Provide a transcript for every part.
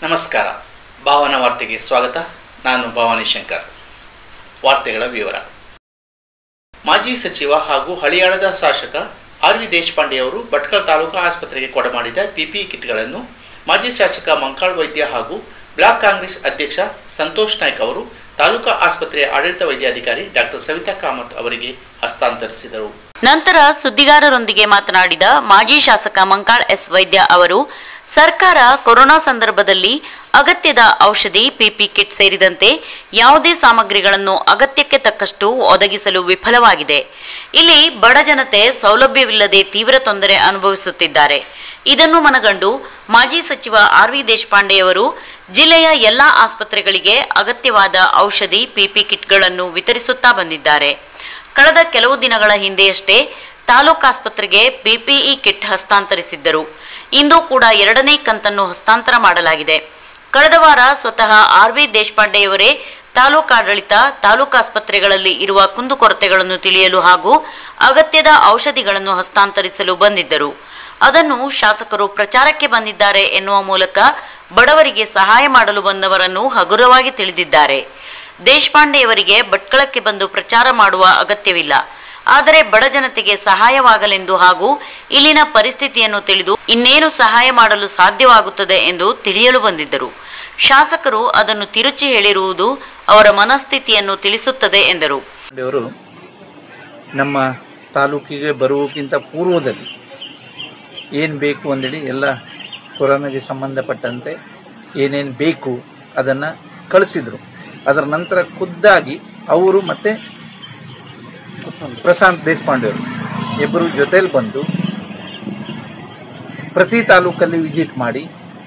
ನಮಸ್ಕಾರ ಭಾವನ ವಾರ್ತೆಗೆ ಸ್ವಾಗತ ನಾನು ಭವಾನಿ ಶಂಕರ್ ವಾರ್ತೆಗಳ ವಿವರ ಮಾಜಿ ಸಚಿವ ಹಾಗೂ ಹಳಿಯಾಳದ ಶಾಸಕ ಆರ್ ವಿ ದೇಶಪಾಂಡೆ ಅವರು ಭಟ್ಕಳ ತಾಲೂಕು ಆಸ್ಪತ್ರೆಗೆ ಕೊಡಮಾಡಿದ ಪಿಪಿಇ ಕಿಟ್ಗಳನ್ನು ಮಾಜಿ ಶಾಸಕ ಮಂಕಾಳ್ ವೈದ್ಯ ಹಾಗೂ ಬ್ಲಾಕ್ ಕಾಂಗ್ರೆಸ್ ಅಧ್ಯಕ್ಷ ಸಂತೋಷ್ ನಾಯ್ಕ್ ಅವರು ತಾಲೂಕಾ ಆಸ್ಪತ್ರೆಯ ಆಡಳಿತ ವೈದ್ಯಾಧಿಕಾರಿ ಡಾಕ್ಟರ್ ಸವಿತಾ ಕಾಮತ್ ಅವರಿಗೆ ಹಸ್ತಾಂತರಿಸಿದರು ನಂತರ ಸುದ್ದಿಗಾರರೊಂದಿಗೆ ಮಾತನಾಡಿದ ಮಾಜಿ ಶಾಸಕ ಮಂಕಾಳ್ ಎಸ್ ವೈದ್ಯ ಅವರು ಸರ್ಕಾರ ಕೊರೋನಾ ಸಂದರ್ಭದಲ್ಲಿ ಅಗತ್ಯದ ಔಷಧಿ ಪಿಪಿ ಕಿಟ್ ಸೇರಿದಂತೆ ಯಾವುದೇ ಸಾಮಗ್ರಿಗಳನ್ನು ಅಗತ್ಯಕ್ಕೆ ತಕ್ಕಷ್ಟು ಒದಗಿಸಲು ವಿಫಲವಾಗಿದೆ ಇಲ್ಲಿ ಬಡ ಜನತೆ ಸೌಲಭ್ಯವಿಲ್ಲದೆ ತೀವ್ರ ತೊಂದರೆ ಅನುಭವಿಸುತ್ತಿದ್ದಾರೆ ಇದನ್ನು ಮನಗಂಡು ಮಾಜಿ ಸಚಿವ ಆರ್ ವಿ ದೇಶಪಾಂಡೆಯವರು ಜಿಲ್ಲೆಯ ಎಲ್ಲಾ ಆಸ್ಪತ್ರೆಗಳಿಗೆ ಅಗತ್ಯವಾದ ಔಷಧಿ ಪಿಪಿ ಕಿಟ್ಗಳನ್ನು ವಿತರಿಸುತ್ತಾ ಬಂದಿದ್ದಾರೆ ಕಳೆದ ಕೆಲವು ದಿನಗಳ ಹಿಂದೆಯಷ್ಟೇ ತಾಲೂಕಾಸ್ಪತ್ರೆಗೆ ಪಿಪಿಇ ಕಿಟ್ ಹಸ್ತಾಂತರಿಸಿದ್ದರು ಇಂದು ಕೂಡ ಎರಡನೇ ಕಂತನ್ನು ಹಸ್ತಾಂತರ ಮಾಡಲಾಗಿದೆ ಕಳೆದ ವಾರ ಸ್ವತಃ ಆರ್ ವಿ ದೇಶಪಾಂಡೆಯವರೇ ತಾಲೂಕಾಡಳಿತ ತಾಲೂಕಾಸ್ಪತ್ರೆಗಳಲ್ಲಿ ಇರುವ ಕುಂದುಕೊರತೆಗಳನ್ನು ತಿಳಿಯಲು ಹಾಗೂ ಅಗತ್ಯದ ಔಷಧಿಗಳನ್ನು ಹಸ್ತಾಂತರಿಸಲು ಬಂದಿದ್ದರು ಅದನ್ನು ಶಾಸಕರು ಪ್ರಚಾರಕ್ಕೆ ಬಂದಿದ್ದಾರೆ ಎನ್ನುವ ಮೂಲಕ ಬಡವರಿಗೆ ಸಹಾಯ ಮಾಡಲು ಬಂದವರನ್ನು ಹಗುರವಾಗಿ ತಿಳಿದಿದ್ದಾರೆ ದೇಶಪಾಂಡೆಯವರಿಗೆ ಭಟ್ಕಳಕ್ಕೆ ಬಂದು ಪ್ರಚಾರ ಮಾಡುವ ಅಗತ್ಯವಿಲ್ಲ ಆದರೆ ಬಡ ಜನತೆಗೆ ಸಹಾಯವಾಗಲೆಂದು ಹಾಗೂ ಇಲ್ಲಿನ ಪರಿಸ್ಥಿತಿಯನ್ನು ತಿಳಿದು ಇನ್ನೇನು ಸಹಾಯ ಮಾಡಲು ಸಾಧ್ಯವಾಗುತ್ತದೆ ಎಂದು ತಿಳಿಯಲು ಬಂದಿದ್ದರು ಶಾಸಕರು ಅದನ್ನು ತಿರುಚಿ ಹೇಳಿರುವುದು ಅವರ ಮನಸ್ಥಿತಿಯನ್ನು ತಿಳಿಸುತ್ತದೆ ಎಂದರು ಅವರು ನಮ್ಮ ತಾಲೂಕಿಗೆ ಬರುವುದಕ್ಕಿಂತ ಪೂರ್ವದಲ್ಲಿ ಏನು ಬೇಕು ಅಂದೇಳಿ ಎಲ್ಲ ಕೊರೋನಾಗೆ ಸಂಬಂಧಪಟ್ಟಂತೆ ಏನೇನು ಬೇಕು ಅದನ್ನು ಕಳಿಸಿದ್ರು ಅದರ ನಂತರ ಖುದ್ದಾಗಿ ಅವರು ಮತ್ತೆ ಪ್ರಶಾಂತ್ ದೇಶಪಾಂಡೆ ಅವರು ಇಬ್ಬರು ಜೊತೆಲಿ ಬಂದು ಪ್ರತಿ ತಾಲೂಕಲ್ಲಿ ವಿಸಿಟ್ ಮಾಡಿ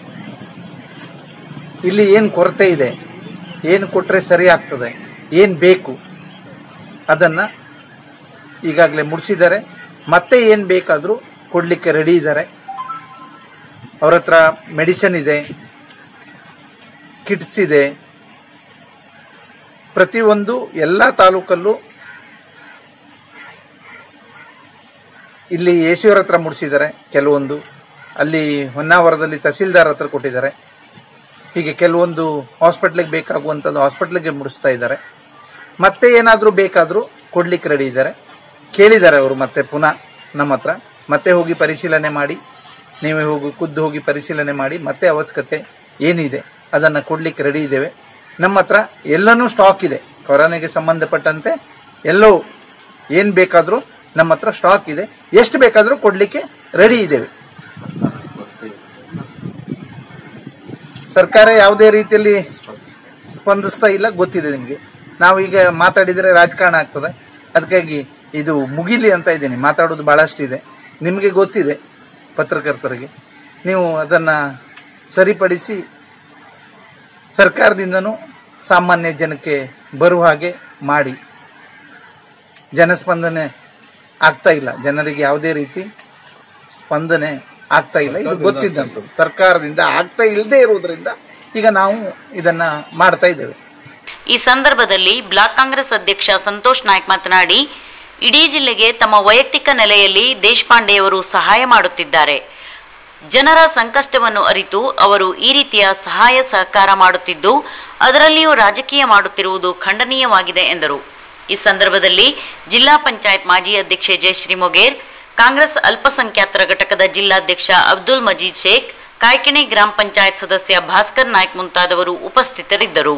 ಇಲ್ಲಿ ಏನು ಕೊರತೆ ಇದೆ ಏನು ಕೊಟ್ಟರೆ ಸರಿ ಆಗ್ತದೆ ಏನು ಬೇಕು ಅದನ್ನು ಈಗಾಗಲೇ ಮುಡಿಸಿದ್ದಾರೆ ಮತ್ತೆ ಏನು ಬೇಕಾದರೂ ಕೊಡಲಿಕ್ಕೆ ರೆಡಿ ಇದ್ದಾರೆ ಅವ್ರ ಹತ್ರ ಮೆಡಿಸಿನ್ ಇದೆ ಕಿಟ್ಸ್ ಇದೆ ಪ್ರತಿಯೊಂದು ಎಲ್ಲ ತಾಲೂಕಲ್ಲೂ ಇಲ್ಲಿ ಎ ಸಿ ಅವ್ರ ಹತ್ರ ಮುಡಿಸಿದ್ದಾರೆ ಕೆಲವೊಂದು ಅಲ್ಲಿ ಹೊನ್ನಾವರದಲ್ಲಿ ತಹಸೀಲ್ದಾರ್ ಹತ್ರ ಕೊಟ್ಟಿದ್ದಾರೆ ಹೀಗೆ ಕೆಲವೊಂದು ಹಾಸ್ಪಿಟ್ಲಿಗೆ ಬೇಕಾಗುವಂಥದ್ದು ಹಾಸ್ಪಿಟ್ಲಿಗೆ ಮುಡಿಸ್ತಾ ಇದ್ದಾರೆ ಮತ್ತೆ ಏನಾದರೂ ಬೇಕಾದರೂ ಕೊಡ್ಲಿಕ್ಕೆ ರೆಡಿ ಇದ್ದಾರೆ ಕೇಳಿದ್ದಾರೆ ಅವರು ಮತ್ತೆ ಪುನಃ ನಮ್ಮ ಹತ್ರ ಮತ್ತೆ ಹೋಗಿ ಪರಿಶೀಲನೆ ಮಾಡಿ ನೀವೇ ಹೋಗಿ ಖುದ್ದು ಹೋಗಿ ಪರಿಶೀಲನೆ ಮಾಡಿ ಮತ್ತೆ ಅವಶ್ಯಕತೆ ಏನಿದೆ ಅದನ್ನು ಕೊಡ್ಲಿಕ್ಕೆ ರೆಡಿ ಇದ್ದೇವೆ ನಮ್ಮ ಹತ್ರ ಎಲ್ಲನೂ ಸ್ಟಾಕ್ ಇದೆ ಕೊರೋನಾಗೆ ಸಂಬಂಧಪಟ್ಟಂತೆ ಎಲ್ಲವೂ ಏನು ಬೇಕಾದರೂ ನಮ್ಮ ಹತ್ರ ಸ್ಟಾಕ್ ಇದೆ ಎಷ್ಟು ಬೇಕಾದರೂ ಕೊಡ್ಲಿಕ್ಕೆ ರೆಡಿ ಇದ್ದೇವೆ ಸರ್ಕಾರ ಯಾವುದೇ ರೀತಿಯಲ್ಲಿ ಸ್ಪಂದಿಸ್ತಾ ಇಲ್ಲ ಗೊತ್ತಿದೆ ನಿಮಗೆ ನಾವು ಈಗ ಮಾತಾಡಿದರೆ ರಾಜಕಾರಣ ಆಗ್ತದೆ ಅದಕ್ಕಾಗಿ ಇದು ಮುಗಿಲಿ ಅಂತ ಇದ್ದೀನಿ ಮಾತಾಡೋದು ಬಹಳಷ್ಟು ಇದೆ ನಿಮಗೆ ಗೊತ್ತಿದೆ ಪತ್ರಕರ್ತರಿಗೆ ನೀವು ಅದನ್ನ ಸರಿಪಡಿಸಿ ಸರ್ಕಾರದಿಂದನೂ ಸಾಮಾನ್ಯ ಜನಕ್ಕೆ ಬರುವ ಹಾಗೆ ಮಾಡಿ ಜನಸ್ಪಂದನೆ ಆಗ್ತಾ ಇಲ್ಲ ಜನರಿಗೆ ಯಾವುದೇ ರೀತಿ ಸ್ಪಂದನೆ ಆಗ್ತಾ ಇಲ್ಲ ಇದು ಗೊತ್ತಿದ್ದಂಥದ್ದು ಸರ್ಕಾರದಿಂದ ಆಗ್ತಾ ಇಲ್ಲದೆ ಇರುವುದರಿಂದ ಈಗ ನಾವು ಇದನ್ನ ಮಾಡ್ತಾ ಇದ್ದೇವೆ ಈ ಸಂದರ್ಭದಲ್ಲಿ ಬ್ಲಾಕ್ ಕಾಂಗ್ರೆಸ್ ಅಧ್ಯಕ್ಷ ಸಂತೋಷ್ ನಾಯ್ಕ್ ಮಾತನಾಡಿ ಇಡೀ ಜಿಲ್ಲೆಗೆ ತಮ್ಮ ವೈಯಕ್ತಿಕ ನೆಲೆಯಲ್ಲಿ ದೇಶಪಾಂಡೆಯವರು ಸಹಾಯ ಮಾಡುತ್ತಿದ್ದಾರೆ ಜನರ ಸಂಕಷ್ಟವನ್ನು ಅರಿತು ಅವರು ಈ ರೀತಿಯ ಸಹಾಯ ಸಹಕಾರ ಮಾಡುತ್ತಿದ್ದು ಅದರಲ್ಲಿಯೂ ರಾಜಕೀಯ ಮಾಡುತ್ತಿರುವುದು ಖಂಡನೀಯವಾಗಿದೆ ಎಂದರು ಈ ಸಂದರ್ಭದಲ್ಲಿ ಜಿಲ್ಲಾ ಪಂಚಾಯತ್ ಮಾಜಿ ಅಧ್ಯಕ್ಷೆ ಜಯಶ್ರೀ ಮೊಗೇರ್ ಕಾಂಗ್ರೆಸ್ ಅಲ್ಪಸಂಖ್ಯಾತರ ಘಟಕದ ಜಿಲ್ಲಾಧ್ಯಕ್ಷ ಅಬ್ದುಲ್ ಮಜೀದ್ ಶೇಖ್ ಕಾಯ್ಕಿಣಿ ಗ್ರಾಮ ಪಂಚಾಯತ್ ಸದಸ್ಯ ಭಾಸ್ಕರ್ ನಾಯ್ಕ್ ಮುಂತಾದವರು ಉಪಸ್ಥಿತರಿದ್ದರು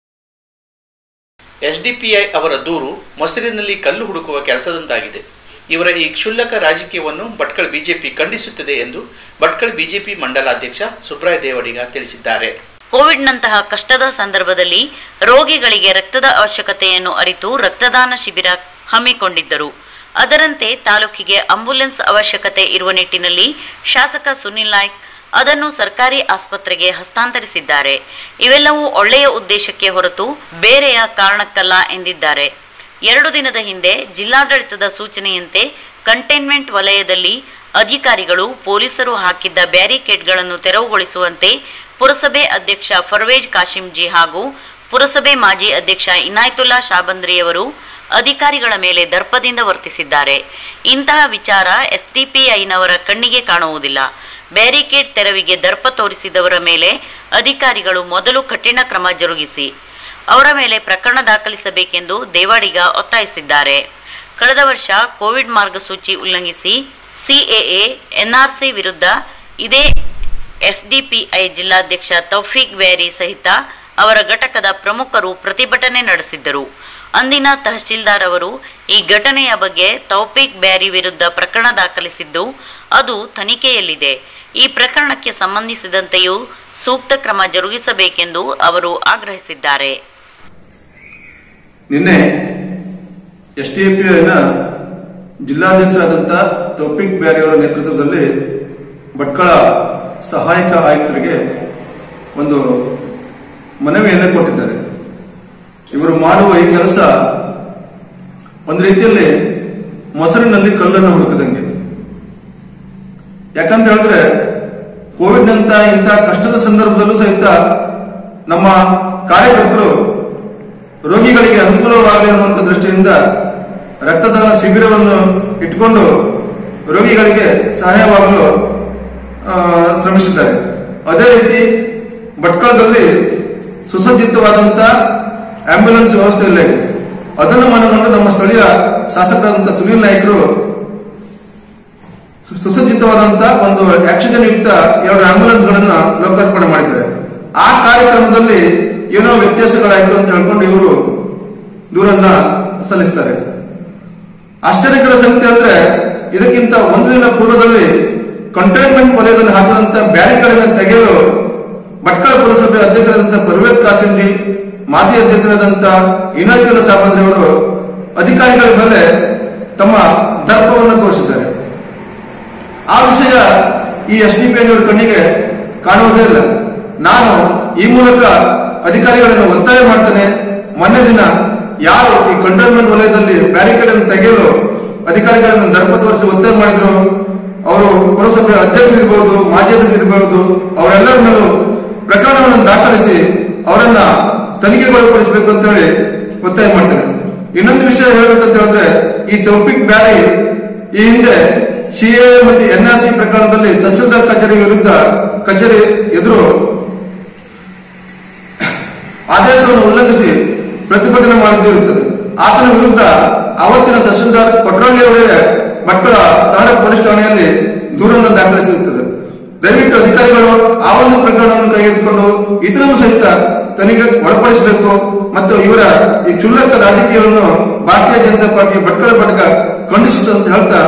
ಎಸ್ಡಿಪಿಐ ಅವರ ದೂರು ಮೊಸರಿನಲ್ಲಿ ಕಲ್ಲು ಹುಡುಕುವ ಕೆಲಸದಂತಾಗಿದೆ ಇವರ ಈ ಕ್ಷುಲ್ಲಕ ರಾಜಕೀಯವನ್ನು ಭಟ್ಕಳ ಬಿಜೆಪಿ ಖಂಡಿಸುತ್ತದೆ ಎಂದು ಭಟ್ಕಳ ಬಿಜೆಪಿ ಮಂಡಲಾಧ್ಯಕ್ಷ ಸುಬ್ರಾಯ ದೇವಡಿಗ ತಿಳಿಸಿದ್ದಾರೆ ಕೋವಿಡ್ನಂತಹ ಕಷ್ಟದ ಸಂದರ್ಭದಲ್ಲಿ ರೋಗಿಗಳಿಗೆ ರಕ್ತದ ಅವಶ್ಯಕತೆಯನ್ನು ಅರಿತು ರಕ್ತದಾನ ಶಿಬಿರ ಹಮ್ಮಿಕೊಂಡಿದ್ದರು ಅದರಂತೆ ತಾಲೂಕಿಗೆ ಆಂಬ್ಯುಲೆನ್ಸ್ ಅವಶ್ಯಕತೆ ಇರುವ ನಿಟ್ಟಿನಲ್ಲಿ ಶಾಸಕ ಸುನಿಲ್ ನಾಯ್ಕ್ ಅದನ್ನು ಸರ್ಕಾರಿ ಆಸ್ಪತ್ರೆಗೆ ಹಸ್ತಾಂತರಿಸಿದ್ದಾರೆ ಇವೆಲ್ಲವೂ ಒಳ್ಳೆಯ ಉದ್ದೇಶಕ್ಕೆ ಹೊರತು ಬೇರೆಯ ಕಾರಣಕ್ಕಲ್ಲ ಎಂದಿದ್ದಾರೆ ಎರಡು ದಿನದ ಹಿಂದೆ ಜಿಲ್ಲಾಡಳಿತದ ಸೂಚನೆಯಂತೆ ಕಂಟೈನ್ಮೆಂಟ್ ವಲಯದಲ್ಲಿ ಅಧಿಕಾರಿಗಳು ಪೊಲೀಸರು ಹಾಕಿದ್ದ ಬ್ಯಾರಿಕೇಡ್ಗಳನ್ನು ತೆರವುಗೊಳಿಸುವಂತೆ ಪುರಸಭೆ ಅಧ್ಯಕ್ಷ ಫರ್ವೇಜ್ ಕಾಶಿಂಜಿ ಹಾಗೂ ಪುರಸಭೆ ಮಾಜಿ ಅಧ್ಯಕ್ಷ ಇನಾಯತುಲ್ಲಾ ಶಾಬಂದ್ರಿಯವರು ಅಧಿಕಾರಿಗಳ ಮೇಲೆ ದರ್ಪದಿಂದ ವರ್ತಿಸಿದ್ದಾರೆ ಇಂತಹ ವಿಚಾರ ಎಸ್ಡಿಪಿಐನವರ ಕಣ್ಣಿಗೆ ಕಾಣುವುದಿಲ್ಲ ಬ್ಯಾರಿಕೇಡ್ ತೆರವಿಗೆ ದರ್ಪ ತೋರಿಸಿದವರ ಮೇಲೆ ಅಧಿಕಾರಿಗಳು ಮೊದಲು ಕಠಿಣ ಕ್ರಮ ಜರುಗಿಸಿ ಅವರ ಮೇಲೆ ಪ್ರಕರಣ ದಾಖಲಿಸಬೇಕೆಂದು ದೇವಾಡಿಗ ಒತ್ತಾಯಿಸಿದ್ದಾರೆ ಕಳೆದ ವರ್ಷ ಕೋವಿಡ್ ಮಾರ್ಗಸೂಚಿ ಉಲ್ಲಂಘಿಸಿ ಸಿಎಎ ಎನ್ಆರ್ಸಿ ವಿರುದ್ಧ ಇದೇ ಎಸ್ಡಿಪಿಐ ಜಿಲ್ಲಾಧ್ಯಕ್ಷ ತೌಫೀಕ್ ವ್ಯಾರಿ ಸಹಿತ ಅವರ ಘಟಕದ ಪ್ರಮುಖರು ಪ್ರತಿಭಟನೆ ನಡೆಸಿದ್ದರು ಅಂದಿನ ತಹಶೀಲ್ದಾರ್ ಅವರು ಈ ಘಟನೆಯ ಬಗ್ಗೆ ತೌಫೀಕ್ ಬ್ಯಾರಿ ವಿರುದ್ಧ ಪ್ರಕರಣ ದಾಖಲಿಸಿದ್ದು ಅದು ತನಿಖೆಯಲ್ಲಿದೆ ಈ ಪ್ರಕರಣಕ್ಕೆ ಸಂಬಂಧಿಸಿದಂತೆಯೂ ಸೂಕ್ತ ಕ್ರಮ ಜರುಗಿಸಬೇಕೆಂದು ಅವರು ಆಗ್ರಹಿಸಿದ್ದಾರೆ ನಿನ್ನೆ ಎಸ್ ಟಿ ನ ಜಿಲ್ಲಾಧ್ಯಕ್ಷರಾದಂಥ ತೌಫಿಕ್ ಬ್ಯಾರಿ ಅವರ ನೇತೃತ್ವದಲ್ಲಿ ಭಟ್ಕಳ ಸಹಾಯಕ ಆಯುಕ್ತರಿಗೆ ಒಂದು ಮನವಿಯನ್ನು ಕೊಟ್ಟಿದ್ದಾರೆ ಇವರು ಮಾಡುವ ಈ ಕೆಲಸ ಒಂದು ರೀತಿಯಲ್ಲಿ ಮೊಸರಿನಲ್ಲಿ ಕಲ್ಲನ್ನು ಹುಡುಕದಂಗೆ ಯಾಕಂತ ಹೇಳಿದ್ರೆ ಕೋವಿಡ್ ನಂತ ಇಂಥ ಕಷ್ಟದ ಸಂದರ್ಭದಲ್ಲೂ ಸಹಿತ ನಮ್ಮ ಕಾರ್ಯಕರ್ತರು ರೋಗಿಗಳಿಗೆ ಅನುಕೂಲವಾಗಲಿ ಅನ್ನುವಂಥ ದೃಷ್ಟಿಯಿಂದ ರಕ್ತದಾನ ಶಿಬಿರವನ್ನು ಇಟ್ಕೊಂಡು ರೋಗಿಗಳಿಗೆ ಸಹಾಯವಾಗಲು ಆ, ಶ್ರಮಿಸಿದ್ದಾರೆ ಅದೇ ರೀತಿ ಭಟ್ಕಳದಲ್ಲಿ ಸುಸಜ್ಜಿತವಾದಂತ ಆಂಬ್ಯುಲೆನ್ಸ್ ವ್ಯವಸ್ಥೆ ಇಲ್ಲ ಇದೆ. ಅದನ್ನು ಮನಗಂಡು ನಮ್ಮ ಸ್ಥಳೀಯ ಶಾಸಕರಾದಂಥ ಸುನೀಲ್ ನಾಯ್ಕರು ಸು- ಸುಸಜ್ಜಿತವಾದಂತ ಒಂದು ಆಕ್ಸಿಜನ್ ಯುಕ್ತ ಎರಡು ಆಂಬ್ಯುಲೆನ್ಸ್ ಗಳನ್ನ ಲೋಕಾರ್ಪಣೆ ಮಾಡಿದ್ದಾರೆ ಆ ಕಾರ್ಯಕ್ರಮದಲ್ಲಿ ಏನೋ ವ್ಯತ್ಯಾಸಗಳಾಯ್ತು ಅಂತ ಹೇಳ್ಕೊಂಡು ಇವರು ದೂರನ್ನ ಸಲ್ಲಿಸ್ತಾರೆ ಆಶ್ಚರ್ಯಕರ ಸಂಗತಿ ಅಂದ್ರೆ ಇದಕ್ಕಿಂತ ಒಂದು ದಿನ ಪೂರ್ವದಲ್ಲಿ ಕಂಟೈನ್ಮೆಂಟ್ ವಲಯದಲ್ಲಿ ಹಾಕಿದಂತ ಬ್ಯಾರಿಕೇಡ್ ತೆಗೆಯಲು ಭಟ್ಕಳ ಪುರಸಭೆ ಅಧ್ಯಕ್ಷರಾದಂಥ ಪರ್ವೇದ್ ಕಾಸಿಂಜಿ ಮಾಜಿ ಅಧ್ಯಕ್ಷರಾದಂಥ ಇನಾಜುಲ್ ಸಾಬಂದ್ರಿ ಅವರು ಅಧಿಕಾರಿಗಳ ಮೇಲೆ ತಮ್ಮ ದರ್ಪವನ್ನು ತೋರಿಸಿದ್ದಾರೆ ಆ ವಿಷಯ ಈ ಎಸ್ ಡಿ ಪಿ ಕಣ್ಣಿಗೆ ಕಾಣುವುದೇ ಇಲ್ಲ ನಾನು ಈ ಮೂಲಕ ಅಧಿಕಾರಿಗಳನ್ನು ಒತ್ತಾಯ ಮಾಡ್ತೇನೆ ಮೊನ್ನೆ ದಿನ ಯಾರು ಈ ಕಂಟೈನ್ಮೆಂಟ್ ವಲಯದಲ್ಲಿ ಬ್ಯಾರಿಕೇಡ್ ಅನ್ನು ತೆಗೆಯಲು ಅಧಿಕಾರಿಗಳನ್ನು ದರ್ಪ ತೋರಿಸಿ ಒತ್ತಾಯ ಮಾಡಿದ್ರು ಅವರು ಪುರಸಭೆ ಅಧ್ಯಕ್ಷರಿರ್ಬಹುದು ಮಾಜಿ ಅಧ್ಯಕ್ಷರಿರ್ಬಹುದು ಅವರೆಲ್ಲರ ಮೇಲೂ ಪ್ರಕರಣವನ್ನು ದಾಖಲಿಸಿ ಅವರನ್ನ ತನಿಖೆಗೊಳಪಡಿಸಬೇಕು ಅಂತ ಹೇಳಿ ಒತ್ತಾಯ ಮಾಡ್ತೇನೆ ಇನ್ನೊಂದು ವಿಷಯ ಹೇಳ್ಬೇಕಂತ ಹೇಳಿದ್ರೆ ಈ ತೌಫಿಕ್ ಬ್ಯಾರಿ ಈ ಹಿಂದೆ ಸಿಎ ಮತ್ತು ಎನ್ಆರ್ಸಿ ಪ್ರಕರಣದಲ್ಲಿ ತಹಸೀಲ್ದಾರ್ ಕಚೇರಿ ವಿರುದ್ಧ ಕಚೇರಿ ಎದುರು ಆದೇಶವನ್ನು ಉಲ್ಲಂಘಿಸಿ ಪ್ರತಿಭಟನೆ ಮಾಡಿದ್ದು ಇರುತ್ತದೆ ಆತನ ವಿರುದ್ಧ ಅವತ್ತಿನ ತಹಸೀಲ್ದಾರ್ ಕೊಟ್ರಳ್ಳಿ ಅವರೇ ಮಕ್ಕಳ ಸಹರ ಪೊಲೀಸ್ ಠಾಣೆಯಲ್ಲಿ ದೂರನ್ನು ದಾಖಲಿಸಿರುತ್ತದೆ ದಯವಿಟ್ಟು ಅಧಿಕಾರಿಗಳು ಆ ಒಂದು ಪ್ರಕರಣವನ್ನು ಕೈಗೆತ್ತಿಕೊಂಡು ಇದನ್ನು ಸಹಿತ ತನಿಖೆ ಒಳಪಡಿಸಬೇಕು ಮತ್ತು ಇವರ ಈ ಕ್ಷುಲ್ಲಕ ರಾಜಕೀಯವನ್ನು ಭಾರತೀಯ ಜನತಾ ಪಾರ್ಟಿ ಭಟ್ಕಳ ಘಟಕ ಖಂಡಿಸುತ್ತೆ ಅಂತ ಹೇಳ್ತಾ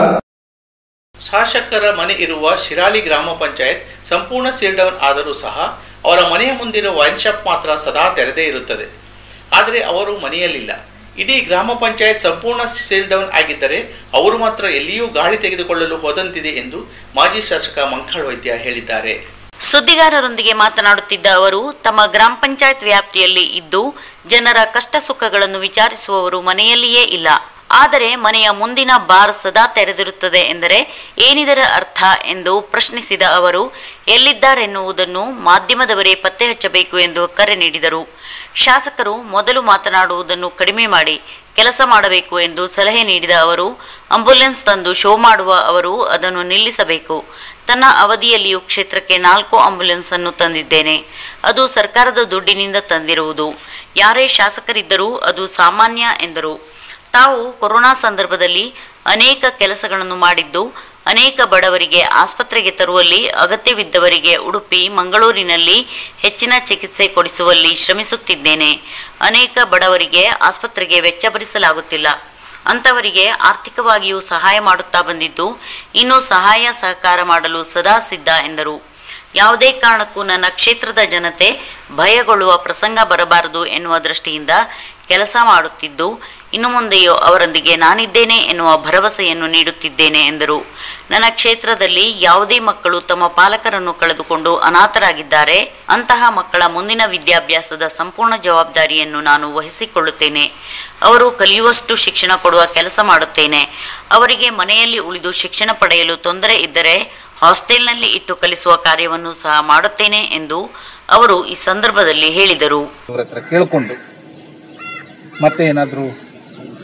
ಶಾಸಕರ ಮನೆ ಇರುವ ಶಿರಾಲಿ ಗ್ರಾಮ ಪಂಚಾಯತ್ ಸಂಪೂರ್ಣ ಸೀಲ್ ಡೌನ್ ಆದರೂ ಸಹ ಅವರ ಮನೆಯ ಮುಂದಿರುವ ವೈನ್ ಶಾಪ್ ಮಾತ್ರ ಸದಾ ತೆರೆದೇ ಇರುತ್ತದೆ ಆದರೆ ಅವರು ಮನೆಯಲ್ಲಿಲ್ಲ ಇಡೀ ಗ್ರಾಮ ಪಂಚಾಯತ್ ಸಂಪೂರ್ಣ ಸೀಲ್ ಡೌನ್ ಆಗಿದ್ದರೆ ಅವರು ಮಾತ್ರ ಎಲ್ಲಿಯೂ ಗಾಳಿ ತೆಗೆದುಕೊಳ್ಳಲು ಹೋದಂತಿದೆ ಎಂದು ಮಾಜಿ ಶಾಸಕ ಮಂಕಾಳ್ ವೈದ್ಯ ಹೇಳಿದ್ದಾರೆ ಸುದ್ದಿಗಾರರೊಂದಿಗೆ ಮಾತನಾಡುತ್ತಿದ್ದ ಅವರು ತಮ್ಮ ಗ್ರಾಮ ಪಂಚಾಯತ್ ವ್ಯಾಪ್ತಿಯಲ್ಲಿ ಇದ್ದು ಜನರ ಕಷ್ಟ ಸುಖಗಳನ್ನು ವಿಚಾರಿಸುವವರು ಮನೆಯಲ್ಲಿಯೇ ಇಲ್ಲ ಆದರೆ ಮನೆಯ ಮುಂದಿನ ಬಾರ್ ಸದಾ ತೆರೆದಿರುತ್ತದೆ ಎಂದರೆ ಏನಿದರ ಅರ್ಥ ಎಂದು ಪ್ರಶ್ನಿಸಿದ ಅವರು ಎಲ್ಲಿದ್ದಾರೆನ್ನುವುದನ್ನು ಮಾಧ್ಯಮದವರೇ ಪತ್ತೆ ಹಚ್ಚಬೇಕು ಎಂದು ಕರೆ ನೀಡಿದರು ಶಾಸಕರು ಮೊದಲು ಮಾತನಾಡುವುದನ್ನು ಕಡಿಮೆ ಮಾಡಿ ಕೆಲಸ ಮಾಡಬೇಕು ಎಂದು ಸಲಹೆ ನೀಡಿದ ಅವರು ಆಂಬ್ಯುಲೆನ್ಸ್ ತಂದು ಶೋ ಮಾಡುವ ಅವರು ಅದನ್ನು ನಿಲ್ಲಿಸಬೇಕು ತನ್ನ ಅವಧಿಯಲ್ಲಿಯೂ ಕ್ಷೇತ್ರಕ್ಕೆ ನಾಲ್ಕು ಆಂಬ್ಯುಲೆನ್ಸ್ ಅನ್ನು ತಂದಿದ್ದೇನೆ ಅದು ಸರ್ಕಾರದ ದುಡ್ಡಿನಿಂದ ತಂದಿರುವುದು ಯಾರೇ ಶಾಸಕರಿದ್ದರೂ ಅದು ಸಾಮಾನ್ಯ ಎಂದರು ತಾವು ಕೊರೋನಾ ಸಂದರ್ಭದಲ್ಲಿ ಅನೇಕ ಕೆಲಸಗಳನ್ನು ಮಾಡಿದ್ದು ಅನೇಕ ಬಡವರಿಗೆ ಆಸ್ಪತ್ರೆಗೆ ತರುವಲ್ಲಿ ಅಗತ್ಯವಿದ್ದವರಿಗೆ ಉಡುಪಿ ಮಂಗಳೂರಿನಲ್ಲಿ ಹೆಚ್ಚಿನ ಚಿಕಿತ್ಸೆ ಕೊಡಿಸುವಲ್ಲಿ ಶ್ರಮಿಸುತ್ತಿದ್ದೇನೆ ಅನೇಕ ಬಡವರಿಗೆ ಆಸ್ಪತ್ರೆಗೆ ವೆಚ್ಚ ಭರಿಸಲಾಗುತ್ತಿಲ್ಲ ಅಂಥವರಿಗೆ ಆರ್ಥಿಕವಾಗಿಯೂ ಸಹಾಯ ಮಾಡುತ್ತಾ ಬಂದಿದ್ದು ಇನ್ನು ಸಹಾಯ ಸಹಕಾರ ಮಾಡಲು ಸದಾ ಸಿದ್ಧ ಎಂದರು ಯಾವುದೇ ಕಾರಣಕ್ಕೂ ನನ್ನ ಕ್ಷೇತ್ರದ ಜನತೆ ಭಯಗೊಳ್ಳುವ ಪ್ರಸಂಗ ಬರಬಾರದು ಎನ್ನುವ ದೃಷ್ಟಿಯಿಂದ ಕೆಲಸ ಮಾಡುತ್ತಿದ್ದು ಇನ್ನು ಮುಂದೆಯೂ ಅವರೊಂದಿಗೆ ನಾನಿದ್ದೇನೆ ಎನ್ನುವ ಭರವಸೆಯನ್ನು ನೀಡುತ್ತಿದ್ದೇನೆ ಎಂದರು ನನ್ನ ಕ್ಷೇತ್ರದಲ್ಲಿ ಯಾವುದೇ ಮಕ್ಕಳು ತಮ್ಮ ಪಾಲಕರನ್ನು ಕಳೆದುಕೊಂಡು ಅನಾಥರಾಗಿದ್ದಾರೆ ಅಂತಹ ಮಕ್ಕಳ ಮುಂದಿನ ವಿದ್ಯಾಭ್ಯಾಸದ ಸಂಪೂರ್ಣ ಜವಾಬ್ದಾರಿಯನ್ನು ನಾನು ವಹಿಸಿಕೊಳ್ಳುತ್ತೇನೆ ಅವರು ಕಲಿಯುವಷ್ಟು ಶಿಕ್ಷಣ ಕೊಡುವ ಕೆಲಸ ಮಾಡುತ್ತೇನೆ ಅವರಿಗೆ ಮನೆಯಲ್ಲಿ ಉಳಿದು ಶಿಕ್ಷಣ ಪಡೆಯಲು ತೊಂದರೆ ಇದ್ದರೆ ಹಾಸ್ಟೆಲ್ನಲ್ಲಿ ಇಟ್ಟು ಕಲಿಸುವ ಕಾರ್ಯವನ್ನು ಸಹ ಮಾಡುತ್ತೇನೆ ಎಂದು ಅವರು ಈ ಸಂದರ್ಭದಲ್ಲಿ ಹೇಳಿದರು ಅವ್ರ ಹತ್ರ ಕೇಳ್ಕೊಂಡು ಮತ್ತೆ ಏನಾದರೂ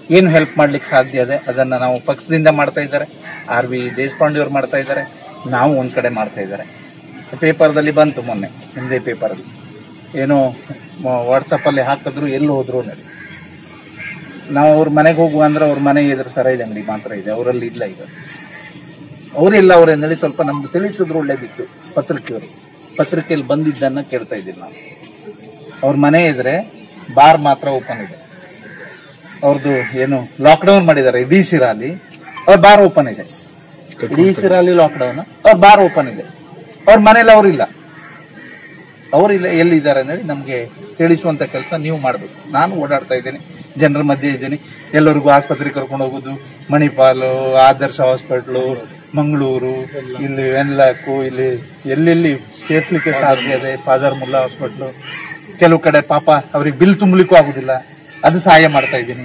ಏನು ಹೆಲ್ಪ್ ಮಾಡ್ಲಿಕ್ಕೆ ಸಾಧ್ಯ ಇದೆ ಅದನ್ನ ನಾವು ಪಕ್ಷದಿಂದ ಮಾಡ್ತಾ ಇದ್ದಾರೆ ಆರ್ ವಿ ದೇಶಪಾಂಡೆ ಅವ್ರು ಮಾಡ್ತಾ ಇದ್ದಾರೆ ನಾವು ಒಂದ್ ಕಡೆ ಮಾಡ್ತಾ ಇದ್ದಾರೆ ಪೇಪರ್ದಲ್ಲಿ ಬಂತು ಮೊನ್ನೆ ಹಿಂದೆ ಪೇಪರಲ್ಲಿ ಏನೋ ವಾಟ್ಸಪ್ಪಲ್ಲಿ ಹಾಕಿದ್ರು ಎಲ್ಲಿ ಹೋದ್ರು ಅನ್ನೋದು ನಾವು ಅವ್ರ ಮನೆಗೆ ಹೋಗುವ ಅಂದ್ರೆ ಅವ್ರ ಮನೆ ಎದುರು ಸರಾಯಿದ ಅಂಗಡಿ ಮಾತ್ರ ಇದೆ ಅವರಲ್ಲಿ ಇಲ್ಲ ಈಗ ಅವರೆಲ್ಲ ಅವರೆಂದೇಳಿ ಸ್ವಲ್ಪ ನಮ್ಗೆ ತಿಳಿಸಿದ್ರು ಒಳ್ಳೇದಿತ್ತು ಪತ್ರಿಕೆಯವರು ಪತ್ರಿಕೆಯಲ್ಲಿ ಬಂದಿದ್ದನ್ನ ಕೇಳ್ತಾ ಇದ್ದೀವಿ ನಾವು ಅವ್ರ ಮನೆ ಎದುರೆ ಬಾರ್ ಮಾತ್ರ ಓಪನ್ ಇದೆ ಅವ್ರದ್ದು ಏನು ಲಾಕ್ಡೌನ್ ಮಾಡಿದ್ದಾರೆ ಇಡೀ ಸಿರಾಲಿ ಅವ್ರ ಬಾರ್ ಓಪನ್ ಇದೆ ಇಡೀ ಸಿರಾಲಿ ಲಾಕ್ಡೌನ್ ಅವ್ರ ಬಾರ್ ಓಪನ್ ಇದೆ ಅವ್ರ ಮನೇಲಿ ಅವರಿಲ್ಲ ಅವರಿಲ್ಲ ಎಲ್ಲಿದ್ದಾರೆ ಅನ್ನೋದು ನಮಗೆ ತಿಳಿಸುವಂತ ಕೆಲಸ ನೀವು ಮಾಡಬೇಕು ನಾನು ಓಡಾಡ್ತಾ ಇದ್ದೇನೆ ಜನರ ಮಧ್ಯೆ ಇದ್ದೇನೆ ಎಲ್ಲರಿಗೂ ಆಸ್ಪತ್ರೆಗೆ ಕರ್ಕೊಂಡು ಹೋಗೋದು ಮಣಿಪಾಲು ಆದರ್ಶ ಹಾಸ್ಪಿಟ್ಲು ಮಂಗಳೂರು ಇಲ್ಲಿ ವೆನ್ಲಾಕು ಇಲ್ಲಿ ಎಲ್ಲೆಲ್ಲಿ ಸೇರ್ಸ್ಲಿಕ್ಕೆ ಸಾಧ್ಯ ಇದೆ ಫಾದರ್ ಮುಲ್ಲಾ ಹಾಸ್ಪಿಟ್ಲು ಕೆಲವು ಕಡೆ ಪಾಪ ಅವ್ರಿಗೆ ಬಿಲ್ ತುಂಬಲಿಕ್ಕೂ ಆಗುದಿಲ್ಲ ಅದು ಸಹಾಯ ಮಾಡ್ತಾ ಇದ್ದೀನಿ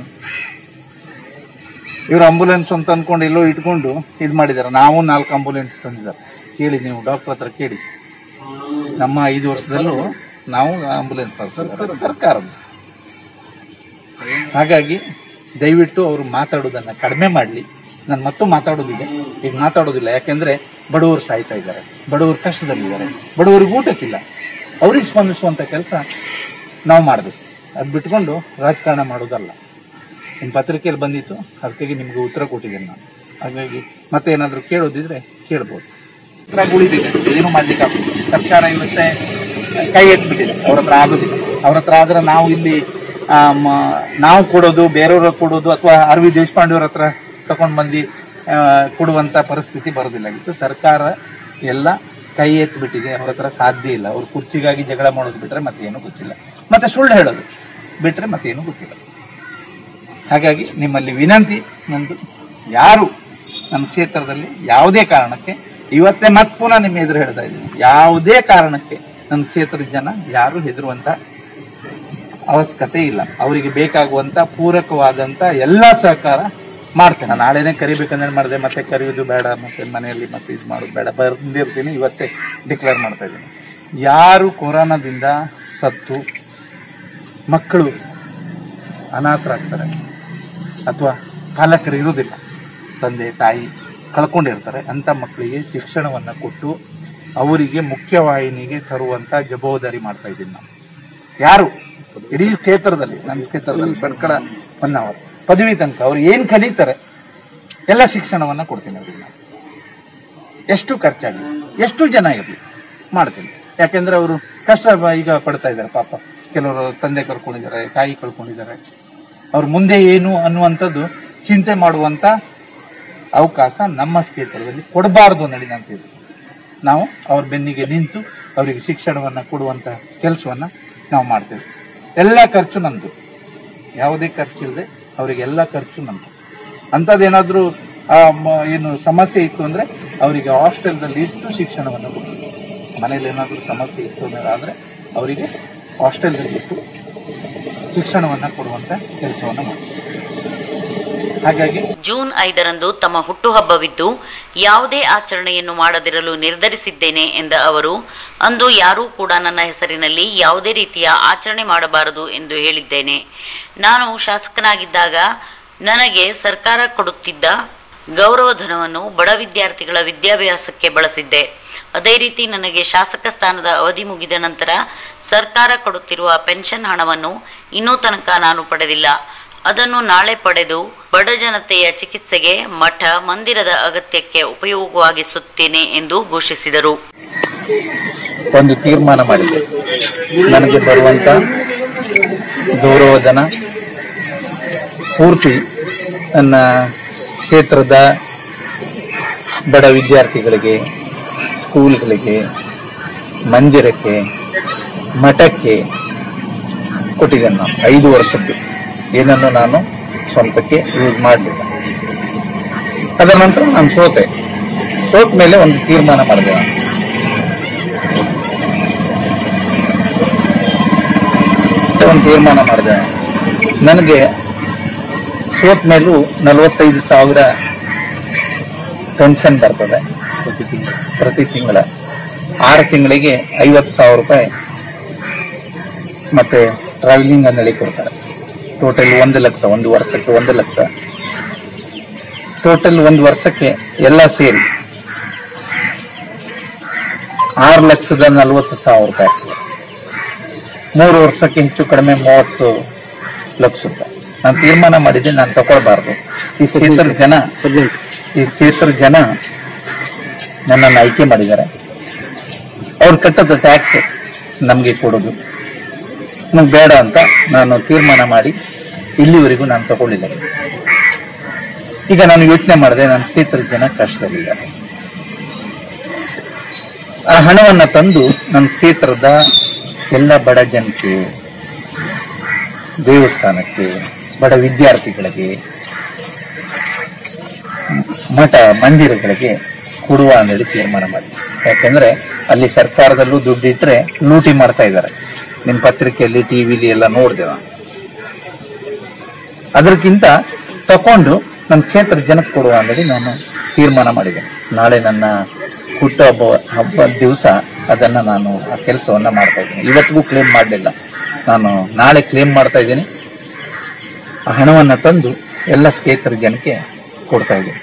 ಇವರು ಆಂಬುಲೆನ್ಸ್ ಅಂತ ಅಂದ್ಕೊಂಡು ಎಲ್ಲೋ ಇಟ್ಕೊಂಡು ಇದು ಮಾಡಿದ್ದಾರೆ ನಾವು ನಾಲ್ಕು ಆಂಬುಲೆನ್ಸ್ ತಂದಿದ್ದಾರೆ ಕೇಳಿ ನೀವು ಡಾಕ್ಟರ್ ಹತ್ರ ಕೇಳಿ ನಮ್ಮ ಐದು ವರ್ಷದಲ್ಲೂ ನಾವು ಆಂಬುಲೆನ್ಸ್ ತರಿಸಿದ್ದಾರೆ ಸರ್ಕಾರದ ಹಾಗಾಗಿ ದಯವಿಟ್ಟು ಅವರು ಮಾತಾಡೋದನ್ನ ಕಡಿಮೆ ಮಾಡಲಿ ನಾನು ಮತ್ತೂ ಮಾತಾಡೋದಿದೆ ಈಗ ಮಾತಾಡೋದಿಲ್ಲ ಯಾಕೆಂದ್ರೆ ಬಡವರು ಸಾಯ್ತಾ ಇದ್ದಾರೆ ಬಡವರು ಕಷ್ಟದಲ್ಲಿದ್ದಾರೆ ಬಡವರಿಗೆ ಊಟಕ್ಕಿಲ್ಲ ಅವ್ರಿಗೆ ಸ್ಪಂದಿಸುವಂತ ಕೆಲಸ ನಾವು ಮಾಡಬೇಕು ಅದು ಬಿಟ್ಕೊಂಡು ರಾಜಕಾರಣ ಮಾಡೋದಲ್ಲ ನಿಮ್ಮ ಪತ್ರಿಕೆಯಲ್ಲಿ ಬಂದಿತ್ತು ಅದಕ್ಕಾಗಿ ನಿಮ್ಗೆ ಉತ್ತರ ಕೊಟ್ಟಿದ್ದೇನೆ ನಾನು ಹಾಗಾಗಿ ಮತ್ತೆ ಏನಾದರೂ ಕೇಳೋದಿದ್ರೆ ಕೇಳ್ಬೋದು ಉತ್ತರ ಉಳಿದಿದೆ ಏನು ಮಾಡ್ಲಿಕ್ಕೆ ಆಗುದಿಲ್ಲ ಸರ್ಕಾರ ಇವತ್ತೆ ಕೈ ಎತ್ಬಿಟ್ಟಿದೆ ಅವ್ರ ಹತ್ರ ಆಗೋದಿಲ್ಲ ಅವ್ರ ಹತ್ರ ಆದ್ರೆ ನಾವು ಇಲ್ಲಿ ಆ, ಮ- ನಾವು ಕೊಡೋದು ಬೇರೆಯವ್ರ ಕೊಡೋದು ಅಥವಾ ಆರ್ ವಿ ದೇಶಪಾಂಡೆ ಅವ್ರ ಹತ್ರ ತಗೊಂಡ್ ಬಂದು ಆ, ಕೊಡುವಂತ ಪರಿಸ್ಥಿತಿ ಬರೋದಿಲ್ಲಾಗಿತ್ತು ಸರ್ಕಾರ ಎಲ್ಲ ಕೈ ಎತ್ಬಿಟ್ಟಿದೆ ಅವ್ರ ಹತ್ರ ಸಾಧ್ಯ ಇಲ್ಲ ಅವ್ರು ಕುರ್ಚಿಗಾಗಿ ಜಗಳ ಮಾಡೋದು ಬಿಟ್ರೆ ಮತ್ತೆ ಏನೂ ಗೊತ್ತಿಲ್ಲ ಮತ್ತೆ ಸುಳ್ಳು ಹೇಳೋದು ಬಿಟ್ರೆ ಮತ್ತೆ ಏನೂ ಗೊತ್ತಿಲ್ಲ ಹಾಗಾಗಿ ನಿಮ್ಮಲ್ಲಿ ವಿನಂತಿ ನಂದು ಯಾರು ನಮ್ಮ ಕ್ಷೇತ್ರದಲ್ಲಿ ಯಾವುದೇ ಕಾರಣಕ್ಕೆ ಇವತ್ತೇ ಮತ್ತೆ ಪುನಃ ನಿಮ್ಮ ಎದುರು ಹೇಳ್ತಾ ಇದ್ದೀನಿ ಯಾವುದೇ ಕಾರಣಕ್ಕೆ ನಮ್ಮ ಕ್ಷೇತ್ರದ ಜನ ಯಾರು ಹೆದರುವಂತ ಅವಶ್ಯಕತೆ ಇಲ್ಲ ಅವರಿಗೆ ಬೇಕಾಗುವಂತ ಪೂರಕವಾದಂತ ಎಲ್ಲ ಸಹಕಾರ ಮಾಡ್ತೇನೆ ನಾನು ನಾಳೆನೇ ಕರಿಬೇಕಂದ್ರೆ ಮಾಡಿದೆ ಮತ್ತೆ ಕರೆಯೋದು ಬೇಡ ಮತ್ತೆ ಮನೆಯಲ್ಲಿ ಮತ್ತೆ ಇದು ಮಾಡೋದು ಬೇಡ ಬಂದಿರ್ತೀನಿ ಇವತ್ತೇ ಡಿಕ್ಲೇರ್ ಮಾಡ್ತಾ ಇದ್ದೀನಿ ಯಾರು ಕೊರೋನಾದಿಂದ ಸತ್ತು ಮಕ್ಕಳು ಅನಾಥರಾಗ್ತಾರೆ ಅಥವಾ ಪಾಲಕರು ಇರುವುದಿಲ್ಲ ತಂದೆ ತಾಯಿ ಕಳ್ಕೊಂಡಿರ್ತಾರೆ ಅಂತ ಮಕ್ಕಳಿಗೆ ಶಿಕ್ಷಣವನ್ನು ಕೊಟ್ಟು ಅವರಿಗೆ ಮುಖ್ಯವಾಹಿನಿಗೆ ತರುವಂತ ಜವಾಬ್ದಾರಿ ಮಾಡ್ತಾ ಇದ್ದೀನಿ ನಾನು ಯಾರು ಇಡೀ ಕ್ಷೇತ್ರದಲ್ಲಿ ನಮ್ಮ ಕ್ಷೇತ್ರದಲ್ಲಿ ಬೆಡ್ಕಳ ಹೊನ್ನಾವರ್ ಪದವಿ ತನಕ ಅವ್ರು ಏನ್ ಕಲಿತಾರೆ ಎಲ್ಲ ಶಿಕ್ಷಣವನ್ನ ಕೊಡ್ತೀನಿ ಅವ್ರಿಗೆ ನಾನು ಎಷ್ಟು ಖರ್ಚಾಗಲಿ ಎಷ್ಟು ಜನ ಇರಲಿ ಮಾಡ್ತೀನಿ ಯಾಕೆಂದ್ರೆ ಅವರು ಕಷ್ಟ ಬ- ಈಗ ಪಡ್ತಾ ಇದ್ದಾರೆ ಪಾಪ ಕೆಲವರು ತಂದೆ ಕಳ್ಕೊಂಡಿದ್ದಾರೆ ತಾಯಿ ಕಳ್ಕೊಂಡಿದ್ದಾರೆ ಅವ್ರ ಮುಂದೆ ಏನು ಅನ್ನುವಂಥದ್ದು ಚಿಂತೆ ಮಾಡುವಂತ ಅವಕಾಶ ನಮ್ಮ ಕ್ಷೇತ್ರದಲ್ಲಿ ಕೊಡಬಾರದು ಅನ್ನೋದು ಅಂತೀವಿ ನಾವು ಅವ್ರ ಬೆನ್ನಿಗೆ ನಿಂತು ಅವರಿಗೆ ಶಿಕ್ಷಣವನ್ನ ಕೊಡುವಂತ ಕೆಲಸವನ್ನ ನಾವು ಮಾಡ್ತೇವೆ ಎಲ್ಲ ಖರ್ಚು ನಮ್ದು ಯಾವುದೇ ಖರ್ಚಿಲ್ಲದೆ ಅವರಿಗೆ ಎಲ್ಲ ಖರ್ಚು ನಮ್ದು ಅಂಥದ್ದೇನಾದ್ರೂ ಆ, ಮ- ಏನು ಸಮಸ್ಯೆ ಇತ್ತು ಅಂದ್ರೆ ಅವರಿಗೆ ಹಾಸ್ಟೆಲ್ದಲ್ಲಿ ಇಟ್ಟು ಶಿಕ್ಷಣವನ್ನು ಕೊಡ್ತೀವಿ ಮನೇಲಿ ಏನಾದರೂ ಸಮಸ್ಯೆ ಇತ್ತು ಅಂದ್ರೆ ಆದ್ರೆ ಅವರಿಗೆ ಹಾಸ್ಟೆಲ್ದಲ್ಲಿ ಇಟ್ಟು ಶಿಕ್ಷಣವನ್ನ ಕೊಡುವಂತ ಕೆಲಸವನ್ನ ಮಾಡ್ತೀವಿ ಹಾಗಾಗಿ ಜೂನ್ ಐದರಂದು ತಮ್ಮ ಹುಟ್ಟುಹಬ್ಬವಿದ್ದು ಯಾವುದೇ ಆಚರಣೆಯನ್ನು ಮಾಡದಿರಲು ನಿರ್ಧರಿಸಿದ್ದೇನೆ ಎಂದ ಅವರು ಅಂದು ಯಾರೂ ಕೂಡ ನನ್ನ ಹೆಸರಿನಲ್ಲಿ ಯಾವುದೇ ರೀತಿಯ ಆಚರಣೆ ಮಾಡಬಾರದು ಎಂದು ಹೇಳಿದ್ದೇನೆ ನಾನು ಶಾಸಕನಾಗಿದ್ದಾಗ ನನಗೆ ಸರ್ಕಾರ ಕೊಡುತ್ತಿದ್ದ ಗೌರವಧನವನ್ನು ಬಡ ವಿದ್ಯಾರ್ಥಿಗಳ ವಿದ್ಯಾಭ್ಯಾಸಕ್ಕೆ ಬಳಸಿದ್ದೆ ಅದೇ ರೀತಿ ನನಗೆ ಶಾಸಕ ಸ್ಥಾನದ ಅವಧಿ ಮುಗಿದ ನಂತರ ಸರ್ಕಾರ ಕೊಡುತ್ತಿರುವ ಪೆನ್ಷನ್ ಹಣವನ್ನು ಇನ್ನೂ ತನಕ ನಾನು ಪಡೆದಿಲ್ಲ ಅದನ್ನು ನಾಳೆ ಪಡೆದು ಬಡ ಜನತೆಯ ಚಿಕಿತ್ಸೆಗೆ ಮಠ ಮಂದಿರದ ಅಗತ್ಯಕ್ಕೆ ಉಪಯೋಗವಾಗಿಸುತ್ತೇನೆ ಎಂದು ಘೋಷಿಸಿದರು ಒಂದು ತೀರ್ಮಾನ ಮಾಡಿದೆ ನನಗೆ ಬರುವಂತ ಗೌರವಧನ ಪೂರ್ತಿ ನನ್ನ ಕ್ಷೇತ್ರದ ಬಡ ವಿದ್ಯಾರ್ಥಿಗಳಿಗೆ ಸ್ಕೂಲ್ಗಳಿಗೆ ಮಂದಿರಕ್ಕೆ ಮಠಕ್ಕೆ ಕೊಟ್ಟಿದ್ದೇನೆ ನಾನು ಐದು ವರ್ಷದ್ದು ಏನನ್ನು ನಾನು ಸ್ವಂತಕ್ಕೆ ಯೂಸ್ ಮಾಡಲಿಲ್ಲ ಅದರ ನಂತರ ನಾನು ಸೋತೆ ಸೋತ ಮೇಲೆ ಒಂದು ತೀರ್ಮಾನ ಮಾಡಿದೆ ನಾನು ಒಂದು ತೀರ್ಮಾನ ಮಾಡಿದೆ ನನಗೆ ಸೋತ್ ಮೇಲೂ ನಲವತ್ತೈದು ಸಾವಿರ ಪೆನ್ಷನ್ ಬರ್ತದೆ ಪ್ರತಿ ತಿಂಗಳ ಆರು ತಿಂಗಳಿಗೆ ಐವತ್ತು ಸಾವಿರ ರೂಪಾಯಿ ಮತ್ತೆ ಟ್ರಾವೆಲಿಂಗ್ ಅನ್ನಲ್ಲಿ ಕೊಡ್ತಾರೆ ಟೋಟಲ್ ಒಂದು ಲಕ್ಷ ಒಂದು ವರ್ಷಕ್ಕೆ ಒಂದು ಲಕ್ಷ ಟೋಟಲ್ ಒಂದು ವರ್ಷಕ್ಕೆ ಎಲ್ಲ ಸೇರಿ ಆರು ಲಕ್ಷದ ನಲವತ್ತು ಸಾವಿರ ರೂಪಾಯಿ ಆಗ್ತದೆ ಮೂರು ವರ್ಷಕ್ಕೆ ಹೆಚ್ಚು ಕಡಿಮೆ ಮೂವತ್ತು ಲಕ್ಷ ರೂಪಾಯಿ ನಾನು ತೀರ್ಮಾನ ಮಾಡಿದ್ದೆ ನಾನು ತಗೊಳ್ಬಾರ್ದು ಈ ಕ್ಷೇತ್ರದ ಜನ ಈ ಕ್ಷೇತ್ರದ ಜನ ನನ್ನನ್ನು ಆಯ್ಕೆ ಮಾಡಿದ್ದಾರೆ ಅವ್ರು ಕಟ್ಟದ ಟ್ಯಾಕ್ಸ್ ನಮಗೆ ಕೊಡೋದು ನಂಗೆ ಬೇಡ ಅಂತ ನಾನು ತೀರ್ಮಾನ ಮಾಡಿ ಇಲ್ಲಿವರೆಗೂ ನಾನು ತಗೊಳ್ಳಿಲ್ಲ ಈಗ ನಾನು ಯೋಚನೆ ಮಾಡಿದೆ ನನ್ನ ಕ್ಷೇತ್ರದ ಜನ ಕಷ್ಟದಲ್ಲಿದ್ದಾರೆ ಆ ಹಣವನ್ನ ತಂದು ನನ್ನ ಕ್ಷೇತ್ರದ ಎಲ್ಲ ಬಡ ಜನಕ್ಕೆ ದೇವಸ್ಥಾನಕ್ಕೆ ಬಡ ವಿದ್ಯಾರ್ಥಿಗಳಿಗೆ ಮಠ ಮಂದಿರಗಳಿಗೆ ಕೊಡುವ ಅಂತೇಳಿ ತೀರ್ಮಾನ ಮಾಡಿ ಯಾಕಂದ್ರೆ ಅಲ್ಲಿ ಸರ್ಕಾರದಲ್ಲೂ ದುಡ್ಡಿಟ್ರೆ ಲೂಟಿ ಮಾಡ್ತಾ ಇದ್ದಾರೆ ನಿಮ್ಮ ಪತ್ರಿಕೆಯಲ್ಲಿ ಟಿವಿಲಿ ಎಲ್ಲ ನೋಡಿದೆ ನಾನು ಅದಕ್ಕಿಂತ ತಕೊಂಡು ನಮ್ಮ ಕ್ಷೇತ್ರ ಜನಕ್ಕೆ ಕೊಡುವ ಅಂತೇಳಿ ನಾನು ತೀರ್ಮಾನ ಮಾಡಿದೆ ನಾಳೆ ನನ್ನ ಹುಟ್ಟುಹಬ್ಬ ಹಬ್ಬದ ದಿವಸ ಅದನ್ನ ನಾನು ಆ ಕೆಲಸವನ್ನ ಮಾಡ್ತಾ ಇದ್ದೀನಿ ಇವತ್ತಿಗೂ ಕ್ಲೇಮ್ ಮಾಡಲಿಲ್ಲ ನಾನು ನಾಳೆ ಕ್ಲೇಮ್ ಮಾಡ್ತಾ ಇದ್ದೀನಿ ಆ ಹಣವನ್ನ ತಂದು ಎಲ್ಲ ಕ್ಷೇತ್ರ ಜನಕ್ಕೆ ಕೊಡ್ತಾ ಇದ್ದೀನಿ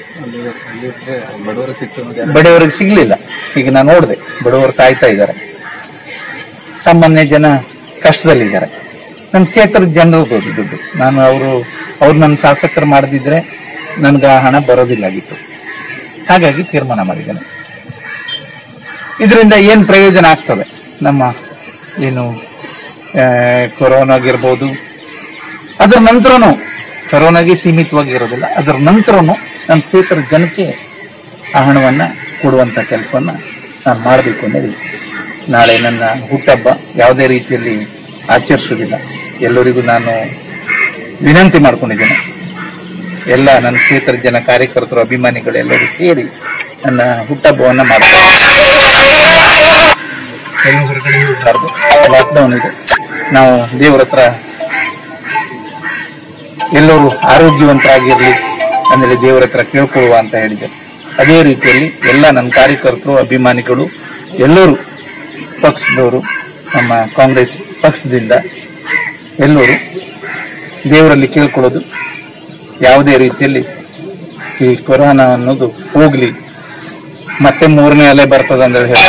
ಬಡವರಿಗೆ ಸಿಗ್ಲಿಲ್ಲ ಈಗ ನಾನು ನೋಡಿದೆ ಬಡವರು ಸಾಯ್ತಾ ಇದ್ದಾರೆ ಸಾಮಾನ್ಯ ಜನ ಕಷ್ಟದಲ್ಲಿದ್ದಾರೆ ನನ್ನ ಕ್ಷೇತ್ರದ ಜನರದ್ದು ಅದು ದುಡ್ಡು ನಾನು ಅವರು ಅವ್ರು ನನ್ನ ಶಾಸಕರು ಮಾಡದಿದ್ರೆ ನನ್ಗೆ ಆ ಹಣ ಬರೋದಿಲ್ಲಾಗಿತ್ತು ಹಾಗಾಗಿ ತೀರ್ಮಾನ ಮಾಡಿದ್ದೇನೆ ಇದರಿಂದ ಏನು ಪ್ರಯೋಜನ ಆಗ್ತದೆ ನಮ್ಮ ಏನು ಆ, ಕೊರೋನಾಗಿರ್ಬೋದು ಅದರ ನಂತರನು ಕೊರೋನಾಗೆ ಸೀಮಿತವಾಗಿ ಇರೋದಿಲ್ಲ ಅದರ ನಂತರನು ನನ್ನ ಕ್ಷೇತ್ರದ ಜನಕ್ಕೆ ಆ ಹಣವನ್ನ ಕೊಡುವಂತ ಕೆಲಸವನ್ನ ನಾನು ಮಾಡಬೇಕು ಅನ್ನೋದು ನಾಳೆ ನನ್ನ ಹುಟ್ಟಹಬ್ಬ ಯಾವುದೇ ರೀತಿಯಲ್ಲಿ ಆಚರಿಸೋದಿಲ್ಲ ಎಲ್ಲರಿಗೂ ನಾನು ವಿನಂತಿ ಮಾಡ್ಕೊಂಡಿದ್ದೇನೆ ಎಲ್ಲ ನನ್ನ ಕ್ಷೇತ್ರದ ಜನ ಕಾರ್ಯಕರ್ತರು ಅಭಿಮಾನಿಗಳು ಎಲ್ಲರೂ ಸೇರಿ ನನ್ನ ಹುಟ್ಟಹಬ್ಬವನ್ನ ಮಾಡ್ತಾರೆ ಎಲ್ಲೂ ಹೊರಗಡೆ ಹೋಗ್ಬಾರ್ದು ಲಾಕ್ಡೌನ್ ಇದೆ ನಾವು ದೇವರ ಹತ್ರ ಎಲ್ಲರೂ ಆರೋಗ್ಯವಂತರಾಗಿರ್ಲಿ ಅಂದ್ರೆ ದೇವರ ಹತ್ರ ಕೇಳ್ಕೊಳ್ಳುವ ಅಂತ ಹೇಳಿದೆ ಅದೇ ರೀತಿಯಲ್ಲಿ ಎಲ್ಲ ನನ್ನ ಕಾರ್ಯಕರ್ತರು ಅಭಿಮಾನಿಗಳು ಎಲ್ಲರೂ ಪಕ್ಷದವರು ನಮ್ಮ ಕಾಂಗ್ರೆಸ್ ಪಕ್ಷದಿಂದ ಎಲ್ಲರೂ ದೇವರಲ್ಲಿ ಕೇಳ್ಕೊಳ್ಳೋದು ಯಾವುದೇ ರೀತಿಯಲ್ಲಿ ಈ ಕೊರೋನಾ ಅನ್ನೋದು ಹೋಗ್ಲಿ ಮತ್ತೆ ಮೂರನೇ ಅಲೆ ಬರ್ತದೆ ಅಂತ ಹೇಳಿ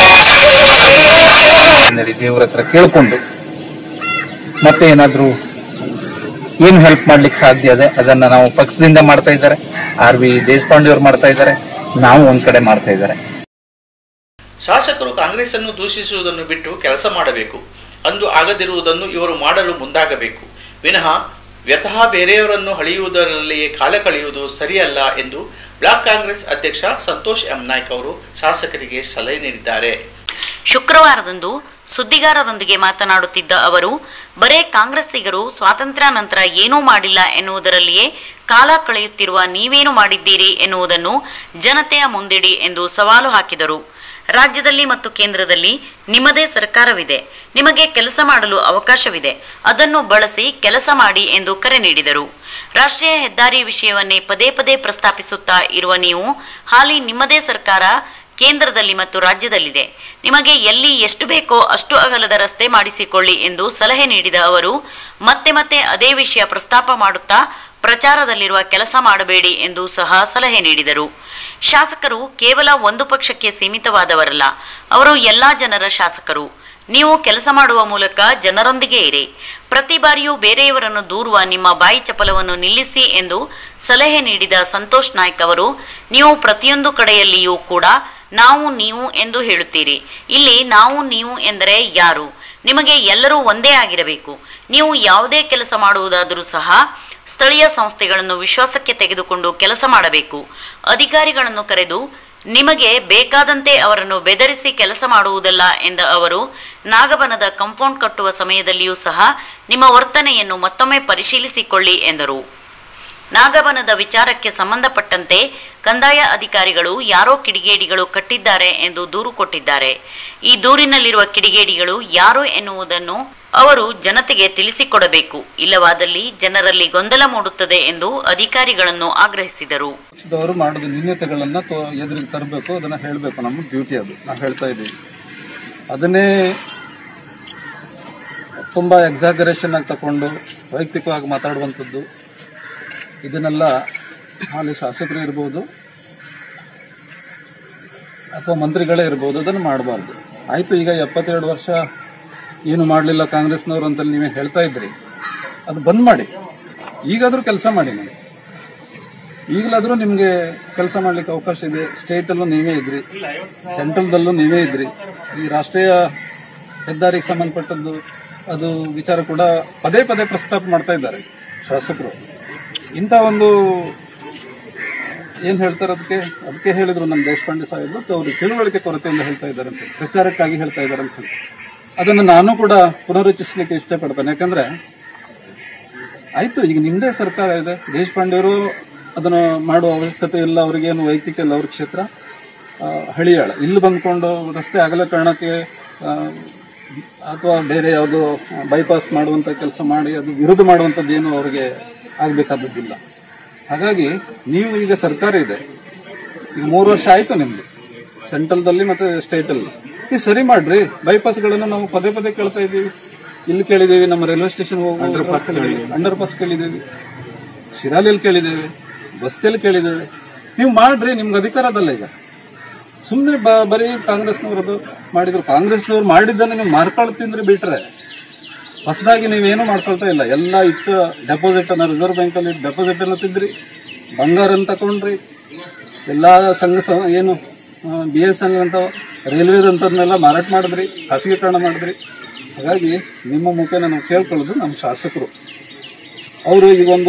ಹೇಳಿ ದೇವರ ಹತ್ರ ಕೇಳ್ಕೊಂಡು ಮತ್ತೆ ಏನಾದ್ರೂ ಏನು ಹೆಲ್ಪ್ ಮಾಡ್ಲಿಕ್ಕೆ ಸಾಧ್ಯ ಇದೆ ಅದನ್ನ ನಾವು ಪಕ್ಷದಿಂದ ಮಾಡ್ತಾ ಇದ್ದಾರೆ ಆರ್ ವಿ ದೇಶಪಾಂಡೆ ಅವರು ಮಾಡ್ತಾ ಇದ್ದಾರೆ ನಾವು ಒಂದ್ ಕಡೆ ಮಾಡ್ತಾ ಇದ್ದಾರೆ ಶಾಸಕರು ಕಾಂಗ್ರೆಸ್ ಅನ್ನು ದೂಷಿಸುವುದನ್ನು ಬಿಟ್ಟು ಕೆಲಸ ಮಾಡಬೇಕು ಅಂದು ಆಗದಿರುವುದನ್ನು ಇವರು ಮಾಡಲು ಮುಂದಾಗಬೇಕು ವಿನಃ ವ್ಯತಃ ಬೇರೆಯವರನ್ನು ಹಳೆಯುವುದರಲ್ಲಿಯೇ ಕಾಲ ಕಳೆಯುವುದು ಸರಿಯಲ್ಲ ಎಂದು ಬ್ಲಾಕ್ ಕಾಂಗ್ರೆಸ್ ಅಧ್ಯಕ್ಷ ಸಂತೋಷ್ ಎಂ ನಾಯ್ಕ್ ಅವರು ಶಾಸಕರಿಗೆ ಸಲಹೆ ನೀಡಿದ್ದಾರೆ ಶುಕ್ರವಾರದಂದು ಸುದ್ದಿಗಾರರೊಂದಿಗೆ ಮಾತನಾಡುತ್ತಿದ್ದ ಅವರು ಬರೇ ಕಾಂಗ್ರೆಸ್ಸಿಗರು ಸ್ವಾತಂತ್ರ್ಯ ನಂತರ ಏನೂ ಮಾಡಿಲ್ಲ ಎನ್ನುವುದರಲ್ಲಿಯೇ ಕಾಲ ಕಳೆಯುತ್ತಿರುವ ನೀವೇನು ಮಾಡಿದ್ದೀರಿ ಎನ್ನುವುದನ್ನು ಜನತೆಯ ಮುಂದಿಡಿ ಎಂದು ಸವಾಲು ಹಾಕಿದರು ರಾಜ್ಯದಲ್ಲಿ ಮತ್ತು ಕೇಂದ್ರದಲ್ಲಿ ನಿಮ್ಮದೇ ಸರ್ಕಾರವಿದೆ ನಿಮಗೆ ಕೆಲಸ ಮಾಡಲು ಅವಕಾಶವಿದೆ ಅದನ್ನು ಬಳಸಿ ಕೆಲಸ ಮಾಡಿ ಎಂದು ಕರೆ ನೀಡಿದರು ರಾಷ್ಟ್ರೀಯ ಹೆದ್ದಾರಿ ವಿಷಯವನ್ನೇ ಪದೇ ಪದೇ ಪ್ರಸ್ತಾಪಿಸುತ್ತಾ ಇರುವ ನೀವು ಹಾಲಿ ನಿಮ್ಮದೇ ಸರ್ಕಾರ ಕೇಂದ್ರದಲ್ಲಿ ಮತ್ತು ರಾಜ್ಯದಲ್ಲಿದೆ ನಿಮಗೆ ಎಲ್ಲಿ ಎಷ್ಟು ಬೇಕೋ ಅಷ್ಟು ಅಗಲದ ರಸ್ತೆ ಮಾಡಿಸಿಕೊಳ್ಳಿ ಎಂದು ಸಲಹೆ ನೀಡಿದ ಅವರು ಮತ್ತೆ ಮತ್ತೆ ಅದೇ ವಿಷಯ ಪ್ರಸ್ತಾಪ ಮಾಡುತ್ತಾ ಪ್ರಚಾರದಲ್ಲಿರುವ ಕೆಲಸ ಮಾಡಬೇಡಿ ಎಂದು ಸಹ ಸಲಹೆ ನೀಡಿದರು ಶಾಸಕರು ಕೇವಲ ಒಂದು ಪಕ್ಷಕ್ಕೆ ಸೀಮಿತವಾದವರಲ್ಲ ಅವರು ಎಲ್ಲಾ ಜನರ ಶಾಸಕರು ನೀವು ಕೆಲಸ ಮಾಡುವ ಮೂಲಕ ಜನರೊಂದಿಗೆ ಇರಿ ಪ್ರತಿ ಬಾರಿಯೂ ಬೇರೆಯವರನ್ನು ದೂರುವ ನಿಮ್ಮ ಬಾಯಿ ಚಪಲವನ್ನು ನಿಲ್ಲಿಸಿ ಎಂದು ಸಲಹೆ ನೀಡಿದ ಸಂತೋಷ್ ನಾಯ್ಕ್ ಅವರು ನೀವು ಪ್ರತಿಯೊಂದು ಕಡೆಯಲ್ಲಿಯೂ ಕೂಡ ನಾವು ನೀವು ಎಂದು ಹೇಳುತ್ತೀರಿ ಇಲ್ಲಿ ನಾವು ನೀವು ಎಂದರೆ ಯಾರು ನಿಮಗೆ ಎಲ್ಲರೂ ಒಂದೇ ಆಗಿರಬೇಕು ನೀವು ಯಾವುದೇ ಕೆಲಸ ಮಾಡುವುದಾದರೂ ಸಹ ಸ್ಥಳೀಯ ಸಂಸ್ಥೆಗಳನ್ನು ವಿಶ್ವಾಸಕ್ಕೆ ತೆಗೆದುಕೊಂಡು ಕೆಲಸ ಮಾಡಬೇಕು ಅಧಿಕಾರಿಗಳನ್ನು ಕರೆದು ನಿಮಗೆ ಬೇಕಾದಂತೆ ಅವರನ್ನು ಬೆದರಿಸಿ ಕೆಲಸ ಮಾಡುವುದಲ್ಲ ಎಂದ ಅವರು ನಾಗಬನದ ಕಾಂಪೌಂಡ್ ಕಟ್ಟುವ ಸಮಯದಲ್ಲಿಯೂ ಸಹ ನಿಮ್ಮ ವರ್ತನೆಯನ್ನು ಮತ್ತೊಮ್ಮೆ ಪರಿಶೀಲಿಸಿಕೊಳ್ಳಿ ಎಂದರು ನಾಗಬನದ ವಿಚಾರಕ್ಕೆ ಸಂಬಂಧಪಟ್ಟಂತೆ ಕಂದಾಯ ಅಧಿಕಾರಿಗಳು ಯಾರೋ ಕಿಡಿಗೇಡಿಗಳು ಕಟ್ಟಿದ್ದಾರೆ ಎಂದು ದೂರು ಕೊಟ್ಟಿದ್ದಾರೆ ಈ ದೂರಿನಲ್ಲಿರುವ ಕಿಡಿಗೇಡಿಗಳು ಯಾರು ಎನ್ನುವುದನ್ನು ಅವರು ಜನತೆಗೆ ತಿಳಿಸಿಕೊಡಬೇಕು ಇಲ್ಲವಾದಲ್ಲಿ ಜನರಲ್ಲಿ ಗೊಂದಲ ಮೂಡುತ್ತದೆ ಎಂದು ಅಧಿಕಾರಿಗಳನ್ನು ಆಗ್ರಹಿಸಿದರು ಪಕ್ಷದವರು ಮಾಡೋದು ನ್ಯೂನ್ಯತೆಗಳನ್ನ ತೋ- ಎದುರಿಗೆ ತರಬೇಕು ಅದನ್ನ ಹೇಳಬೇಕು ನಮ್ಮ ಡ್ಯೂಟಿ ಅದು ನಾವು ಹೇಳ್ತಾ ಇದ್ದೀವಿ ಅದನ್ನೇ ತುಂಬ ಎಕ್ಸಾಗರೇಷನ್ ಆಗಿ ತಗೊಂಡು ವೈಯಕ್ತಿಕವಾಗಿ ಮಾತಾಡುವಂಥದ್ದು ಇದನ್ನೆಲ್ಲ ಹಾಲಿ ಶಾಸಕರು ಇರ್ಬೋದು ಅಥವಾ ಮಂತ್ರಿಗಳೇ ಇರ್ಬೋದು ಅದನ್ನು ಮಾಡಬಾರ್ದು ಆಯಿತು ಈಗ ಎಪ್ಪತ್ತೆರಡು ವರ್ಷ ಏನು ಮಾಡಲಿಲ್ಲ ಕಾಂಗ್ರೆಸ್ನವರು ಅಂತ ನೀವೇ ಹೇಳ್ತಾ ಇದ್ರಿ ಅದು ಬಂದ್ ಮಾಡಿ ಈಗಾದರೂ ಕೆಲಸ ಮಾಡಿ ನೀವು ಈಗಲಾದರೂ ನಿಮಗೆ ಕೆಲಸ ಮಾಡ್ಲಿಕ್ಕೆ ಅವಕಾಶ ಇದೆ ಸ್ಟೇಟಲ್ಲೂ ನೀವೇ ಇದ್ರಿ ಸೆಂಟ್ರಲ್ದಲ್ಲೂ ನೀವೇ ಇದ್ರಿ ಈ ರಾಷ್ಟ್ರೀಯ ಹೆದ್ದಾರಿಗೆ ಸಂಬಂಧಪಟ್ಟದ್ದು ಅದು ವಿಚಾರ ಕೂಡ ಪದೇ ಪದೇ ಪ್ರಸ್ತಾಪ ಮಾಡ್ತಾ ಇದ್ದಾರೆ ಶಾಸಕರು ಇಂಥ ಒಂದು ಏನ್ ಹೇಳ್ತಾರೆ ಅದಕ್ಕೆ ಅದಕ್ಕೆ ಹೇಳಿದ್ರು ನಮ್ಮ ದೇಶಪಾಂಡೆ ಸಾಹೇಬರು ಅವರು ತಿಳುವಳಿಕೆ ಕೊರತೆಯಿಂದ ಹೇಳ್ತಾ ಇದ್ದಾರೆ ಅಂತ ಪ್ರಚಾರಕ್ಕಾಗಿ ಹೇಳ್ತಾ ಇದ್ದಾರೆ ಅಂತ ಹೇಳಿ. ಅದನ್ನು ನಾನು ಕೂಡ ಪುನರುಚ್ಚಿಸ್ಲಿಕ್ಕೆ ಇಷ್ಟಪಡ್ತೇನೆ ಯಾಕಂದ್ರೆ ಆಯ್ತು ಈಗ ನಿಮ್ದೇ ಸರ್ಕಾರ ಇದೆ ದೇಶಪಾಂಡೆಯವರು ಅದನ್ನು ಮಾಡುವ ಅವಶ್ಯಕತೆ ಇಲ್ಲ ಅವ್ರಿಗೇನು ವೈಯಕ್ತಿಕ ಇಲ್ಲ ಅವ್ರ ಕ್ಷೇತ್ರ ಆ, ಹಳಿಯಾಳ ಇಲ್ಲಿ ಬಂದ್ಕೊಂಡು ರಸ್ತೆ ಅಗಲೀಕರಣಕ್ಕೆ ಆ, ಅಥವಾ ಬೇರೆ ಯಾವುದೋ ಬೈಪಾಸ್ ಮಾಡುವಂತ ಕೆಲಸ ಮಾಡಿ ಅದು ವಿರುದ್ಧ ಮಾಡುವಂಥದ್ದು ಏನು ಅವರಿಗೆ ಆಗ್ಬೇಕಾದದ್ದಿಲ್ಲ ಹಾಗಾಗಿ ನೀವು ಈಗ ಸರ್ಕಾರ ಇದೆ ಈಗ ಮೂರು ವರ್ಷ ಆಯ್ತು ನಿಮ್ದು ಸೆಂಟ್ರಲ್ದಲ್ಲಿ ಮತ್ತೆ ಸ್ಟೇಟಲ್ಲಿ ನೀವು ಸರಿ ಮಾಡ್ರಿ ಬೈಪಾಸ್ಗಳನ್ನು ನಾವು ಪದೇ ಪದೇ ಕೇಳ್ತಾ ಇದ್ದೀವಿ ಇಲ್ಲಿ ಕೇಳಿದ್ದೀವಿ ನಮ್ಮ ರೈಲ್ವೆ ಸ್ಟೇಷನ್ ಅಂಡರ್ ಪಾಸ್ ಕೇಳಿದ್ದೀವಿ ಶಿರಾಲಿಯಲ್ಲಿ ಕೇಳಿದ್ದೇವೆ ಬಸ್ತಿಯಲ್ಲಿ ಕೇಳಿದ್ದೇವೆ ನೀವು ಮಾಡ್ರಿ ನಿಮ್ಗೆ ಅಧಿಕಾರ ಅದಲ್ಲ ಈಗ ಸುಮ್ಮನೆ ಬರೀ ಕಾಂಗ್ರೆಸ್ನವರದು ಮಾಡಿದ್ರು ಕಾಂಗ್ರೆಸ್ನವ್ರು ಮಾಡಿದ್ದನ್ನು ನೀವು ಮಾರ್ಕೊಳ್ತಿಂದ್ರೆ ಬಿಟ್ರೆ ಹೊಸದಾಗಿ ನೀವೇನು ಮಾಡ್ಕೊಳ್ತಾ ಇಲ್ಲ ಎಲ್ಲ ಇಟ್ಟು ಡೆಪಾಸಿಟ್ ಅನ್ನ ರಿಸರ್ವ್ ಬ್ಯಾಂಕ್ ಅಲ್ಲಿ ಡೆಪಾಸಿಟ್ ಅನ್ನ ತಿಂದ್ರಿ ಬಂಗಾರ ತಕೊಂಡ್ರಿ ಎಲ್ಲ ಸಂಘ ಸ- ಏನು ಬಿ ಎಸ್ ಎನ್ ಅಂತ ರೈಲ್ವೇದಂಥದ್ನೆಲ್ಲ ಮಾರಾಟ ಮಾಡಿದ್ರಿ ಖಾಸಗೀಕರಣ ಮಾಡಿದ್ರಿ ಹಾಗಾಗಿ ನಿಮ್ಮ ಮುಖೇನ ನಾವು ಕೇಳ್ಕೊಳ್ಳೋದು ನಮ್ಮ ಶಾಸಕರು ಅವರು ಈಗ ಒಂದು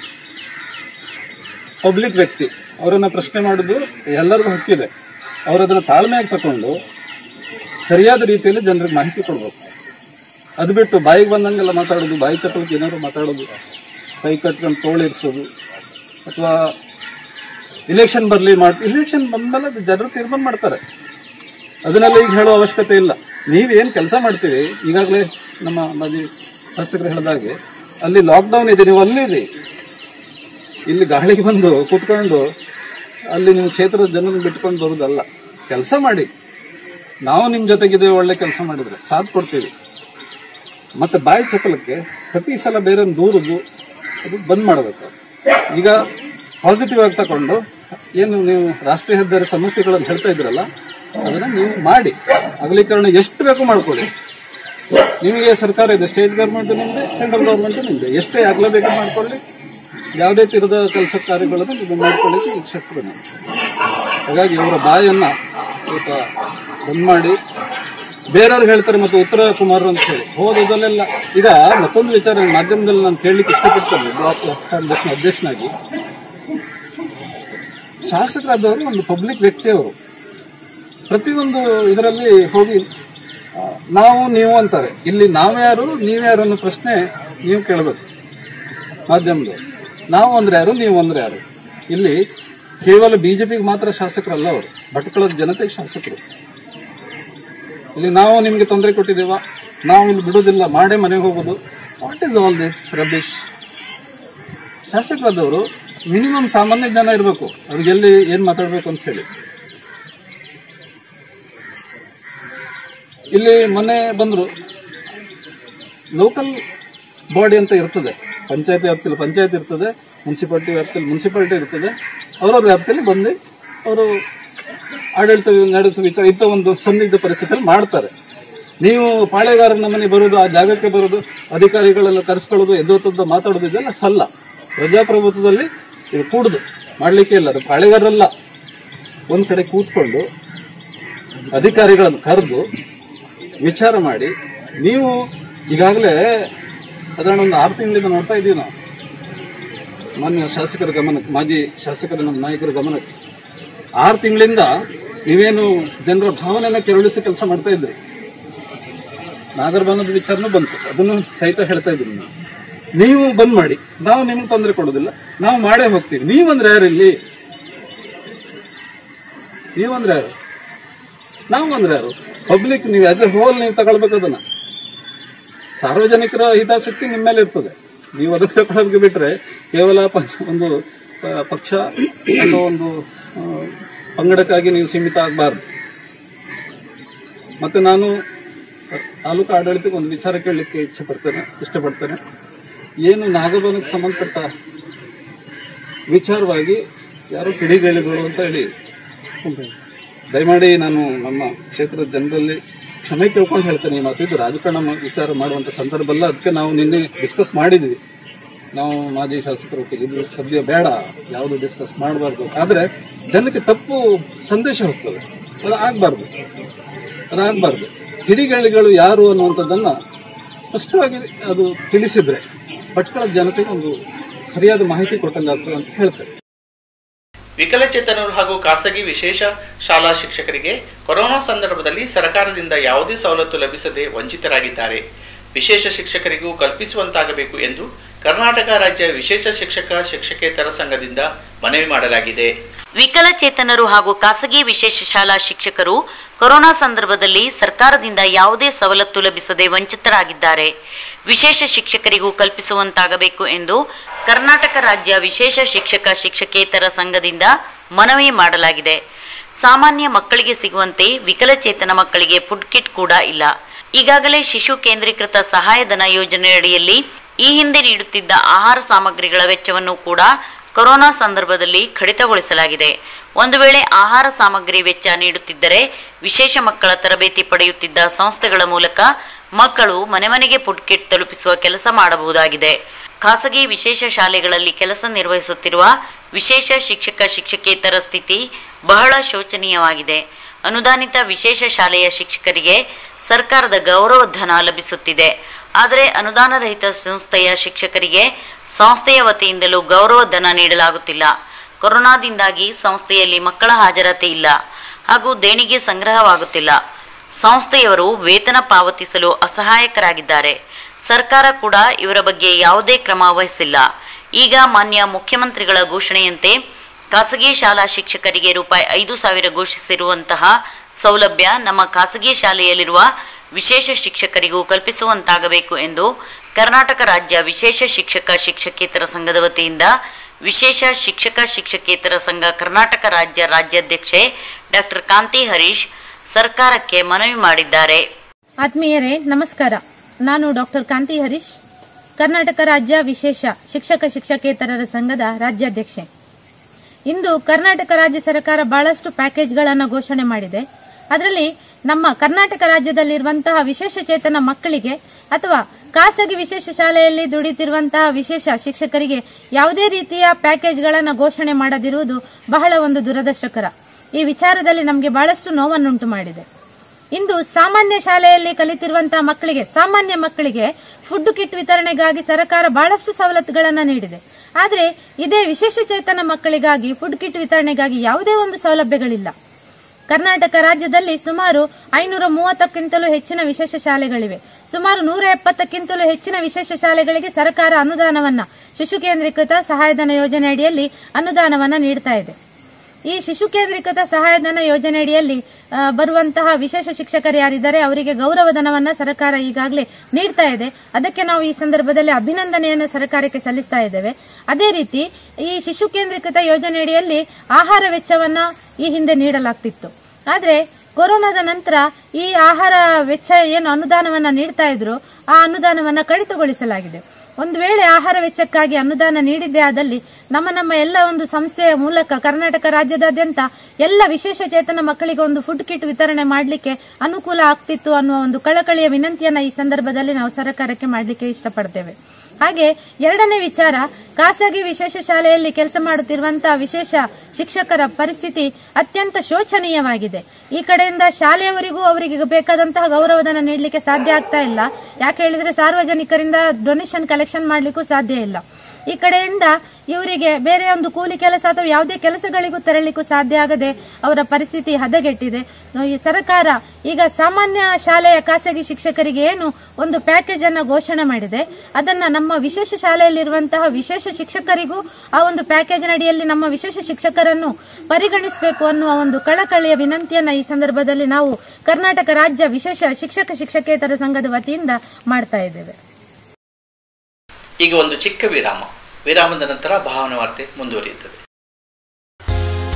ಪಬ್ಲಿಕ್ ವ್ಯಕ್ತಿ ಅವರನ್ನ ಪ್ರಶ್ನೆ ಮಾಡೋದು ಎಲ್ಲರಿಗೂ ಹಕ್ಕಿದೆ ಅವರು ಅದನ್ನ ತಾಳ್ಮೆಯಾಗಿ ತಕೊಂಡು ಸರಿಯಾದ ರೀತಿಯಲ್ಲಿ ಜನರಿಗೆ ಮಾಹಿತಿ ಕೊಡ್ಬೇಕು ಅದು ಬಿಟ್ಟು ಬಾಯಿಗೆ ಬಂದಂಗೆಲ್ಲ ಮಾತಾಡೋದು ಬಾಯಿ ಚಪ್ಪಲಿಗೆ ಏನಾದ್ರು ಮಾತಾಡೋದು ಕೈ ಕಟ್ಕೊಂಡು ತೋಳಿರಿಸೋದು ಅಥವಾ ಇಲೆಕ್ಷನ್ ಬರಲಿ ಮಾಡ್ ಇಲೆಕ್ಷನ್ ಬಂದ್ಮೇಲೆ ಅದು ಜನರು ತೀರ್ಮಾನ ಮಾಡ್ತಾರೆ ಅದನ್ನೆಲ್ಲ ಈಗ ಹೇಳೋ ಅವಶ್ಯಕತೆ ಇಲ್ಲ ನೀವೇನು ಕೆಲಸ ಮಾಡ್ತೀರಿ ಈಗಾಗಲೇ ನಮ್ಮ ಮಾಜಿ ಶಾಸಕರು ಹೇಳಿದಾಗೆ ಅಲ್ಲಿ ಲಾಕ್ಡೌನ್ ಇದೆ ನೀವು ಅಲ್ಲಿರಿ ಇಲ್ಲಿ ಗಾಳಿಗೆ ಬಂದು ಕೂತ್ಕೊಂಡು ಅಲ್ಲಿ ನೀವು ಕ್ಷೇತ್ರದ ಜನರನ್ನು ಬಿಟ್ಕೊಂಡು ಬರೋದಲ್ಲ ಕೆಲಸ ಮಾಡಿ ನಾವು ನಿಮ್ಮ ಜೊತೆಗಿದೆ ಒಳ್ಳೆ ಕೆಲಸ ಮಾಡಿದ್ರೆ ಸಾಥ್ ಕೊಡ್ತೀವಿ ಮತ್ತೆ ಬಾಯಿ ಚಪಲಕ್ಕೆ ಪ್ರತಿ ಸಲ ಬೇರೆ ದೂರದ್ದು ಅದು ಬಂದ್ ಮಾಡಬೇಕು ಈಗ ಪಾಸಿಟಿವ್ ಆಗಿ ತಗೊಂಡು ಏನು ನೀವು ರಾಷ್ಟ್ರೀಯ ಹೆದ್ದಾರಿ ಸಮಸ್ಯೆಗಳನ್ನು ಹೇಳ್ತಾ ಇದ್ರಲ್ಲ ಅದನ್ನ ನೀವು ಮಾಡಿ ಅಗಲೀಕರಣ ಎಷ್ಟು ಬೇಕು ಮಾಡ್ಕೊಳ್ಳಿ ನಿಮಗೆ ಸರ್ಕಾರ ಇದೆ ಸ್ಟೇಟ್ ಗೌರ್ಮೆಂಟ್ ನಿಮ್ದೆ ಸೆಂಟ್ರಲ್ ಗೌರ್ಮೆಂಟ್ ನಿಮ್ದೆ ಎಷ್ಟೇ ಅಗಲ ಬೇಕು ಮಾಡ್ಕೊಳ್ಳಿ ಯಾವುದೇ ತೀರದ ಕೆಲಸ ಕಾರ್ಯಗಳನ್ನು ನೀವು ಮಾಡ್ಕೊಳ್ಳಿಕ್ಕೆ ಈಗ ಶಕ್ತಿ ನಾನು ಹಾಗಾಗಿ ಅವರ ಬಾಯನ್ನ ಸ್ವಲ್ಪ ಬಂದ್ ಮಾಡಿ ಬೇರೆಯವ್ರು ಹೇಳ್ತಾರೆ ಮತ್ತು ಉತ್ತರ ಕುಮಾರ್ ಅಂತ ಹೇಳಿ ಹೋದದಲ್ಲೆಲ್ಲ ಈಗ ಮತ್ತೊಂದು ವಿಚಾರ ಮಾಧ್ಯಮದಲ್ಲಿ ನಾನು ಕೇಳಲಿಕ್ಕೆ ಇಷ್ಟಪಡ್ತೇನೆ ಬ್ಲಾಕ್ ಕಾಂಗ್ರೆಸ್ನ ಅಧ್ಯಕ್ಷನಾಗಿ ಶಾಸಕರಾದವರು ಒಂದು ಪಬ್ಲಿಕ್ ವ್ಯಕ್ತಿ ಅವರು ಪ್ರತಿಯೊಂದು ಇದರಲ್ಲಿ ಹೋಗಿ ಆ, ನಾವು ನೀವು ಅಂತಾರೆ ಇಲ್ಲಿ ನಾವ್ಯಾರು ನೀವ್ಯಾರು ಅನ್ನೋ ಪ್ರಶ್ನೆ ನೀವು ಕೇಳಬೇಕು ಮಾಧ್ಯಮದವರು ನಾವು ಅಂದ್ರೆ ಯಾರು ನೀವು ಅಂದ್ರೆ ಯಾರು ಇಲ್ಲಿ ಕೇವಲ ಬಿಜೆಪಿಗೆ ಮಾತ್ರ ಶಾಸಕರಲ್ಲ ಅವರು ಭಟ್ಕಳದ ಜನತೆಗೆ ಶಾಸಕರು ಇಲ್ಲಿ ನಾವು ನಿಮಗೆ ತೊಂದರೆ ಕೊಟ್ಟಿದ್ದೀವ ನಾವು ಇಲ್ಲಿ ಬಿಡೋದಿಲ್ಲ ಮಾಡೇ ಮನೆಗೆ ಹೋಗೋದು what is all this rubbish ಶಾಸಕರಾದವರು ಮಿನಿಮಮ್ ಸಾಮಾನ್ಯ ಜ್ಞಾನ ಇರಬೇಕು ಅವ್ರಿಗೆ ಎಲ್ಲಿ ಏನು ಮಾತಾಡಬೇಕು ಅಂತ ಹೇಳಿ ಇಲ್ಲಿ ಮೊನ್ನೆ ಬಂದರು ಲೋಕಲ್ ಬಾಡಿ ಅಂತ ಇರ್ತದೆ ಪಂಚಾಯತಿ ವ್ಯಾಪ್ತಿಯಲ್ಲಿ ಪಂಚಾಯತ್ ಇರ್ತದೆ ಮುನ್ಸಿಪಾಲ್ಟಿ ವ್ಯಾಪ್ತಿಯಲ್ಲಿ ಮುನ್ಸಿಪಾಲ್ಟಿ ಇರ್ತದೆ ಅವರವ್ರ ವ್ಯಾಪ್ತಿಯಲ್ಲಿ ಬಂದು ಅವರು ಆಡಳಿತ ನಡೆಸುವ ವಿಚಾರ ಇಂಥ ಒಂದು ಸಂದಿಗ್ಧ ಪರಿಸ್ಥಿತಿಯಲ್ಲಿ ಮಾಡ್ತಾರೆ ನೀವು ಪಾಳೆಗಾರರ ನಮ್ಮನೆ ಬರೋದು ಆ ಜಾಗಕ್ಕೆ ಬರೋದು ಅಧಿಕಾರಿಗಳೆಲ್ಲ ಕರೆಸ್ಕೊಳ್ಳೋದು ಎದ್ದೊತ್ತದ್ದು ಮಾತಾಡೋದು ಇದೆಲ್ಲ ಸಲ್ಲ ಪ್ರಜಾಪ್ರಭುತ್ವದಲ್ಲಿ ಇದು ಕೂಡುದು ಮಾಡಲಿಕ್ಕೆ ಇಲ್ಲ ಅದು ಪಾಳೆಗಾರರಲ್ಲ ಒಂದು ಕಡೆ ಕೂತ್ಕೊಂಡು ಅಧಿಕಾರಿಗಳನ್ನು ಕರೆದು ವಿಚಾರ ಮಾಡಿ ನೀವು ಈಗಾಗಲೇ ಸಾಧಾರಣ ಒಂದು ಆರು ತಿಂಗಳಿಂದ ನೋಡ್ತಾ ಇದ್ದೀವಿ ನಾವು ಮಾನ್ಯ ಶಾಸಕರ ಗಮನಕ್ಕೆ ಮಾಜಿ ಶಾಸಕರ ನಮ್ಮ ನಾಯಕರ ಗಮನಕ್ಕೆ ಆರು ತಿಂಗಳಿಂದ ನೀವೇನು ಜನರ ಭಾವನೆಯನ್ನ ಕೆರಳಿಸಿ ಕೆಲಸ ಮಾಡ್ತಾ ಇದ್ರಿ ನಾಗರಬಾನದ ವಿಚಾರನೂ ಬಂತು ಅದನ್ನು ಸಹಿತ ಹೇಳ್ತಾ ಇದ್ದೀನಿ ನಾನು ನೀವು ಬಂದ್ ಮಾಡಿ ನಾವು ನಿಮ್ಗೆ ತೊಂದರೆ ಕೊಡೋದಿಲ್ಲ ನಾವು ಮಾಡೇ ಹೋಗ್ತೀವಿ ನೀವಂದ್ರೆ ಯಾರು ಇಲ್ಲಿ ನೀವಂದ್ರೆ ಯಾರು ನಾವು ಅಂದ್ರೆ ಯಾರು ಪಬ್ಲಿಕ್ ನೀವು ಆಸ್ ಎ ಹೋಲ್ ನೀವು ತಗೊಳ್ಬೇಕು ಅದನ್ನ ಸಾರ್ವಜನಿಕರ ಹಿತಾಸಕ್ತಿ ನಿಮ್ಮ ಮೇಲೆ ಇರ್ತದೆ ನೀವು ಅದಕ್ಕೆ ತಗೊಳ್ಳೋದಕ್ಕೆ ಬಿಟ್ರೆ ಕೇವಲ ಪಕ್ಷ ಒಂದು ಆ, ಪಕ್ಷ ಅಥವಾ ಒಂದು ಆ, ಪಂಗಡಕ್ಕಾಗಿ ನೀವು ಸೀಮಿತ ಆಗಬಾರ್ದು ಮತ್ತೆ ನಾನು ತಾಲೂಕು ಆಡಳಿತಕ್ಕೆ ಒಂದು ವಿಚಾರ ಕೇಳಲಿಕ್ಕೆ ಇಚ್ಛೆ ಪಡ್ತೇನೆ ಇಷ್ಟಪಡ್ತೇನೆ ಏನು ನಾಗಬನಕ್ಕೆ ಸಂಬಂಧಪಟ್ಟ ವಿಚಾರವಾಗಿ ಯಾರು ಕಿಡಿಗೇಳಿಗಳು ಅಂತ ಹೇಳಿ ದಯಮಾಡಿ ನಾನು ನಮ್ಮ ಕ್ಷೇತ್ರದ ಜನರಲ್ಲಿ ಕ್ಷಮೆ ಕೇಳ್ಕೊಂಡು ಹೇಳ್ತೇನೆ ಈ ಮಾತು ಇದು ರಾಜಕಾರಣ ಮಾ- ವಿಚಾರ ಮಾಡುವಂಥ ಸಂದರ್ಭ ಅಲ್ಲ ಅದಕ್ಕೆ ನಾವು ನಿನ್ನೆ ಡಿಸ್ಕಸ್ ಮಾಡಿದ್ವಿ ನಾವು ಮಾಜಿ ಶಾಸಕರು ಒಟ್ಟಿಗೆ ಇದು ಸದ್ಯ ಬೇಡ ಯಾವುದು ಡಿಸ್ಕಸ್ ಮಾಡಬಾರ್ದು ಆದರೆ ಜನಕ್ಕೆ ತಪ್ಪು ಸಂದೇಶ ಹೋಗ್ತದೆ ಅದು ಆಗಬಾರ್ದು ಅದಾಗಬಾರ್ದು ಕಿಡಿಗೇಳಿಗಳು ಯಾರು ಅನ್ನುವಂಥದ್ದನ್ನ ಸ್ಪಷ್ಟವಾಗಿ ಅದು ತಿಳಿಸಿದ್ರೆ ಭಟ್ಕಳ ಜನತೆಗೆ ಒಂದು ಸರಿಯಾದ ಮಾಹಿತಿ ಕೊಟ್ಟಂಗಾಗ್ತದೆ ಅಂತ ಹೇಳ್ತೇನೆ ವಿಕಲಚೇತನರು ಹಾಗೂ ಖಾಸಗಿ ವಿಶೇಷ ಶಾಲಾ ಶಿಕ್ಷಕರಿಗೆ ಕೊರೋನಾ ಸಂದರ್ಭದಲ್ಲಿ ಸರ್ಕಾರದಿಂದ ಯಾವುದೇ ಸವಲತ್ತು ಲಭಿಸದೆ ವಂಚಿತರಾಗಿದ್ದಾರೆ ವಿಶೇಷ ಶಿಕ್ಷಕರಿಗೂ ಕಲ್ಪಿಸುವಂತಾಗಬೇಕು ಎಂದು ಕರ್ನಾಟಕ ರಾಜ್ಯ ವಿಶೇಷ ಶಿಕ್ಷಕ ಶಿಕ್ಷಕೇತರ ಸಂಘದಿಂದ ಮನವಿ ಮಾಡಲಾಗಿದೆ ವಿಕಲಚೇತನರು ಹಾಗೂ ಖಾಸಗಿ ವಿಶೇಷ ಶಾಲಾ ಶಿಕ್ಷಕರು ಕೊರೋನಾ ಸಂದರ್ಭದಲ್ಲಿ ಸರ್ಕಾರದಿಂದ ಯಾವುದೇ ಸವಲತ್ತು ಲಭಿಸದೆ ವಂಚಿತರಾಗಿದ್ದಾರೆ ವಿಶೇಷ ಶಿಕ್ಷಕರಿಗೂ ಕಲ್ಪಿಸುವಂತಾಗಬೇಕು ಎಂದು ಕರ್ನಾಟಕ ರಾಜ್ಯ ವಿಶೇಷ ಶಿಕ್ಷಕ ಶಿಕ್ಷಕೇತರ ಸಂಘದಿಂದ ಮನವಿ ಮಾಡಲಾಗಿದೆ ಸಾಮಾನ್ಯ ಮಕ್ಕಳಿಗೆ ಸಿಗುವಂತೆ ವಿಕಲಚೇತನ ಮಕ್ಕಳಿಗೆ ಫುಡ್ ಕಿಟ್ ಕೂಡ ಇಲ್ಲ ಈಗಾಗಲೇ ಶಿಶು ಕೇಂದ್ರೀಕೃತ ಸಹಾಯಧನ ಯೋಜನೆಯಡಿಯಲ್ಲಿ ಈ ಹಿಂದೆ ನೀಡುತ್ತಿದ್ದ ಆಹಾರ ಸಾಮಗ್ರಿಗಳ ವೆಚ್ಚವನ್ನು ಕೂಡ ಕೊರೋನಾ ಸಂದರ್ಭದಲ್ಲಿ ಕಡಿತಗೊಳಿಸಲಾಗಿದೆ ಒಂದು ವೇಳೆ ಆಹಾರ ಸಾಮಗ್ರಿ ವೆಚ್ಚ ನೀಡುತ್ತಿದ್ದರೆ ವಿಶೇಷ ಮಕ್ಕಳ ತರಬೇತಿ ಪಡೆಯುತ್ತಿದ್ದ ಸಂಸ್ಥೆಗಳ ಮೂಲಕ ಮಕ್ಕಳು ಮನೆ ಮನೆಗೆ ಫುಡ್ ಕಿಟ್ ತಲುಪಿಸುವ ಕೆಲಸ ಮಾಡಬಹುದಾಗಿದೆ ಖಾಸಗಿ ವಿಶೇಷ ಶಾಲೆಗಳಲ್ಲಿ ಕೆಲಸ ನಿರ್ವಹಿಸುತ್ತಿರುವ ವಿಶೇಷ ಶಿಕ್ಷಕ ಶಿಕ್ಷಕೇತರ ಸ್ಥಿತಿ ಬಹಳ ಶೋಚನೀಯವಾಗಿದೆ ಅನುದಾನಿತ ವಿಶೇಷ ಶಾಲೆಯ ಶಿಕ್ಷಕರಿಗೆ ಸರ್ಕಾರದ ಗೌರವಧನ ಲಭಿಸುತ್ತಿದೆ ಆದರೆ ಅನುದಾನ ರಹಿತ ಸಂಸ್ಥೆಯ ಶಿಕ್ಷಕರಿಗೆ ಸಂಸ್ಥೆಯ ವತಿಯಿಂದಲೂ ಗೌರವಧನ ನೀಡಲಾಗುತ್ತಿಲ್ಲ ಕೊರೋನಾದಿಂದಾಗಿ ಸಂಸ್ಥೆಯಲ್ಲಿ ಮಕ್ಕಳ ಹಾಜರಾತಿ ಇಲ್ಲ ಹಾಗೂ ದೇಣಿಗೆ ಸಂಗ್ರಹವಾಗುತ್ತಿಲ್ಲ ಸಂಸ್ಥೆಯವರು ವೇತನ ಪಾವತಿಸಲು ಅಸಹಾಯಕರಾಗಿದ್ದಾರೆ ಸರ್ಕಾರ ಕೂಡ ಇವರ ಬಗ್ಗೆ ಯಾವುದೇ ಕ್ರಮ ವಹಿಸಿಲ್ಲ ಈಗ ಮಾನ್ಯ ಮುಖ್ಯಮಂತ್ರಿಗಳ ಘೋಷಣೆಯಂತೆ ಖಾಸಗಿ ಶಾಲಾ ಶಿಕ್ಷಕರಿಗೆ ರೂಪಾಯಿ ಐದು ಸಾವಿರ ಘೋಷಿಸಿರುವಂತಹ ಸೌಲಭ್ಯ ನಮ್ಮ ಖಾಸಗಿ ಶಾಲೆಯಲ್ಲಿರುವ ವಿಶೇಷ ಶಿಕ್ಷಕರಿಗೂ ಕಲ್ಪಿಸುವಂತಾಗಬೇಕು ಎಂದು ಕರ್ನಾಟಕ ರಾಜ್ಯ ವಿಶೇಷ ಶಿಕ್ಷಕ ಶಿಕ್ಷಕೇತರ ಸಂಘದ ವತಿಯಿಂದ ವಿಶೇಷ ಶಿಕ್ಷಕ ಶಿಕ್ಷಕೇತರ ಸಂಘ ಕರ್ನಾಟಕ ರಾಜ್ಯ ರಾಜ್ಯಾಧ್ಯಕ್ಷೆ ಡಾಕ್ಟರ್ ಕಾಂತಿ ಹರೀಶ್ ಸರ್ಕಾರಕ್ಕೆ ಮನವಿ ಮಾಡಿದ್ದಾರೆ ಆತ್ಮೀಯರೇ ನಮಸ್ಕಾರ ನಾನು ಡಾಕ್ಟರ್ ಕಾಂತಿ ಹರೀಶ್ ಕರ್ನಾಟಕ ರಾಜ್ಯ ವಿಶೇಷ ಶಿಕ್ಷಕ ಶಿಕ್ಷಕೇತರರ ಸಂಘದ ರಾಜ್ಯಾಧ್ಯಕ್ಷೆ ಇಂದು ಕರ್ನಾಟಕ ರಾಜ್ಯ ಸರ್ಕಾರ ಬಹಳಷ್ಟು ಪ್ಯಾಕೇಜ್ಗಳನ್ನು ಘೋಷಣೆ ಮಾಡಿದೆ ಅದರಲ್ಲಿ ನಮ್ಮ ಕರ್ನಾಟಕ ರಾಜ್ಯದಲ್ಲಿರುವಂತಹ ವಿಶೇಷ ಚೇತನ ಮಕ್ಕಳಿಗೆ ಅಥವಾ ಖಾಸಗಿ ವಿಶೇಷ ಶಾಲೆಯಲ್ಲಿ ದುಡಿತಿರುವಂತಹ ವಿಶೇಷ ಶಿಕ್ಷಕರಿಗೆ ಯಾವುದೇ ರೀತಿಯ ಪ್ಯಾಕೇಜ್ಗಳನ್ನು ಘೋಷಣೆ ಮಾಡದಿರುವುದು ಬಹಳ ಒಂದು ದುರದೃಷ್ಟಕರ ಈ ವಿಚಾರದಲ್ಲಿ ನಮಗೆ ಬಹಳಷ್ಟು ನೋವನ್ನುಂಟು ಮಾಡಿದೆ ಇಂದು ಸಾಮಾನ್ಯ ಶಾಲೆಯಲ್ಲಿ ಕಲಿತಿರುವಂತಹ ಮಕ್ಕಳಿಗೆ ಸಾಮಾನ್ಯ ಮಕ್ಕಳಿಗೆ ಫುಡ್ ಕಿಟ್ ವಿತರಣೆಗಾಗಿ ಸರ್ಕಾರ ಬಹಳಷ್ಟು ಸವಲತ್ತುಗಳನ್ನು ನೀಡಿದೆ ಆದರೆ ಇದೇ ವಿಶೇಷ ಚೇತನ ಮಕ್ಕಳಿಗಾಗಿ ಫುಡ್ ಕಿಟ್ ವಿತರಣೆಗಾಗಿ ಯಾವುದೇ ಒಂದು ಸೌಲಭ್ಯಗಳಿಲ್ಲ ಕರ್ನಾಟಕ ರಾಜ್ಯದಲ್ಲಿ ಸುಮಾರು ಐನೂರ ಮೂವತ್ತಕ್ಕಿಂತಲೂ ಹೆಚ್ಚಿನ ವಿಶೇಷ ಶಾಲೆಗಳಿವೆ ಸುಮಾರು ನೂರ ಎಪ್ಪತ್ತಕ್ಕಿಂತಲೂ ಹೆಚ್ಚಿನ ವಿಶೇಷ ಶಾಲೆಗಳಿಗೆ ಸರ್ಕಾರ ಅನುದಾನವನ್ನ ಶಿಶು ಕೇಂದ್ರೀಕೃತ ಸಹಾಯಧನ ಯೋಜನೆ ಅಡಿಯಲ್ಲಿ ಅನುದಾನವನ್ನ ನೀಡ್ತಾ ಇದೆ ಈ ಶಿಶು ಕೇಂದ್ರೀಕೃತ ಸಹಾಯಧನ ಯೋಜನೆಯಡಿಯಲ್ಲಿ ಆ, ಬರುವಂತಹ ವಿಶೇಷ ಶಿಕ್ಷಕರು ಯಾರಿದ್ದಾರೆ ಅವರಿಗೆ ಗೌರವಧನವನ್ನ ಸರ್ಕಾರ ಈಗಾಗಲೇ ನೀಡ್ತಾ ಇದೆ ಅದಕ್ಕೆ ನಾವು ಈ ಸಂದರ್ಭದಲ್ಲಿ ಅಭಿನಂದನೆಯನ್ನು ಸರ್ಕಾರಕ್ಕೆ ಸಲ್ಲಿಸ್ತಾ ಇದ್ದೇವೆ ಅದೇ ರೀತಿ ಈ ಶಿಶು ಕೇಂದ್ರೀಕೃತ ಯೋಜನೆಯಡಿಯಲ್ಲಿ ಆಹಾರ ವೆಚ್ಚವನ್ನ ಈ ಹಿಂದೆ ನೀಡಲಾಗ್ತಿತ್ತು ಆದ್ರೆ ಕೊರೋನಾದ ನಂತರ ಈ ಆಹಾರ ವೆಚ್ಚ ಏನು ಅನುದಾನವನ್ನ ನೀಡ್ತಾ ಇದ್ರು ಆ ಅನುದಾನವನ್ನ ಕಡಿತಗೊಳಿಸಲಾಗಿದೆ ಒಂದು ವೇಳೆ ಆಹಾರ ವೆಚ್ಚಕ್ಕಾಗಿ ಅನುದಾನ ನೀಡಿದ್ದೇ ಆದಲ್ಲಿ ನಮ್ಮ ನಮ್ಮ ಎಲ್ಲ ಒಂದು ಸಂಸ್ಥೆಯ ಮೂಲಕ ಕರ್ನಾಟಕ ರಾಜ್ಯದಾದ್ಯಂತ ಎಲ್ಲ ವಿಶೇಷ ಚೇತನ ಮಕ್ಕಳಿಗೆ ಒಂದು ಫುಡ್ ಕಿಟ್ ವಿತರಣೆ ಮಾಡಲಿಕ್ಕೆ ಅನುಕೂಲ ಆಗ್ತಿತ್ತು ಅನ್ನುವ ಒಂದು ಕಳಕಳಿಯ ವಿನಂತಿಯನ್ನ ಈ ಸಂದರ್ಭದಲ್ಲಿ ನಾವು ಸರ್ಕಾರಕ್ಕೆ ಮಾಡಲಿಕ್ಕೆ ಇಷ್ಟಪಡ್ತೇವೆ ಹಾಗೆ ಎರಡನೇ ವಿಚಾರ ಖಾಸಗಿ ವಿಶೇಷ ಶಾಲೆಯಲ್ಲಿ ಕೆಲಸ ಮಾಡುತ್ತಿರುವಂತಹ ವಿಶೇಷ ಶಿಕ್ಷಕರ ಪರಿಸ್ಥಿತಿ ಅತ್ಯಂತ ಶೋಚನೀಯವಾಗಿದೆ ಈ ಕಡೆಯಿಂದ ಶಾಲೆಯವರಿಗೂ ಅವರಿಗೆ ಬೇಕಾದಂತಹ ಗೌರವಧನ ನೀಡಲಿಕ್ಕೆ ಸಾಧ್ಯ ಆಗ್ತಾ ಇಲ್ಲ ಯಾಕೆ ಹೇಳಿದ್ರೆ ಸಾರ್ವಜನಿಕರಿಂದ ಡೊನೇಷನ್ ಕಲೆಕ್ಷನ್ ಮಾಡಲಿಕ್ಕೂ ಸಾಧ್ಯ ಇಲ್ಲ ಈ ಕಡೆಯಿಂದ ಇವರಿಗೆ ಬೇರೆ ಒಂದು ಕೂಲಿ ಕೆಲಸ ಅಥವಾ ಯಾವುದೇ ಕೆಲಸಗಳಿಗೂ ತೆರಳಿಕ್ಕೂ ಸಾಧ್ಯ ಆಗದೆ ಅವರ ಪರಿಸ್ಥಿತಿ ಹದಗೆಟ್ಟಿದೆ ಈ ಸರ್ಕಾರ ಈಗ ಸಾಮಾನ್ಯ ಶಾಲೆಯ ಖಾಸಗಿ ಶಿಕ್ಷಕರಿಗೆ ಏನು ಒಂದು ಪ್ಯಾಕೇಜ್ ಅನ್ನ ಘೋಷಣೆ ಮಾಡಿದೆ ಅದನ್ನ ನಮ್ಮ ವಿಶೇಷ ಶಾಲೆಯಲ್ಲಿರುವಂತಹ ವಿಶೇಷ ಶಿಕ್ಷಕರಿಗೂ ಆ ಒಂದು ಪ್ಯಾಕೇಜ್ ಅಡಿಯಲ್ಲಿ ನಮ್ಮ ವಿಶೇಷ ಶಿಕ್ಷಕರನ್ನು ಪರಿಗಣಿಸಬೇಕು ಅನ್ನುವ ಒಂದು ಕಳಕಳಿಯ ವಿನಂತಿಯನ್ನ ಈ ಸಂದರ್ಭದಲ್ಲಿ ನಾವು ಕರ್ನಾಟಕ ರಾಜ್ಯ ವಿಶೇಷ ಶಿಕ್ಷಕ ಶಿಕ್ಷಕೇತರ ಸಂಘದ ವತಿಯಿಂದ ಮಾಡ್ತಾ ಇದ್ದೇವೆ ಈಗ ಒಂದು ಚಿಕ್ಕ ವಿರಾಮ ವಿರಾಮದ ನಂತರ ಭಾವನ ವಾರ್ತೆ ಮುಂದುವರಿಯುತ್ತದೆ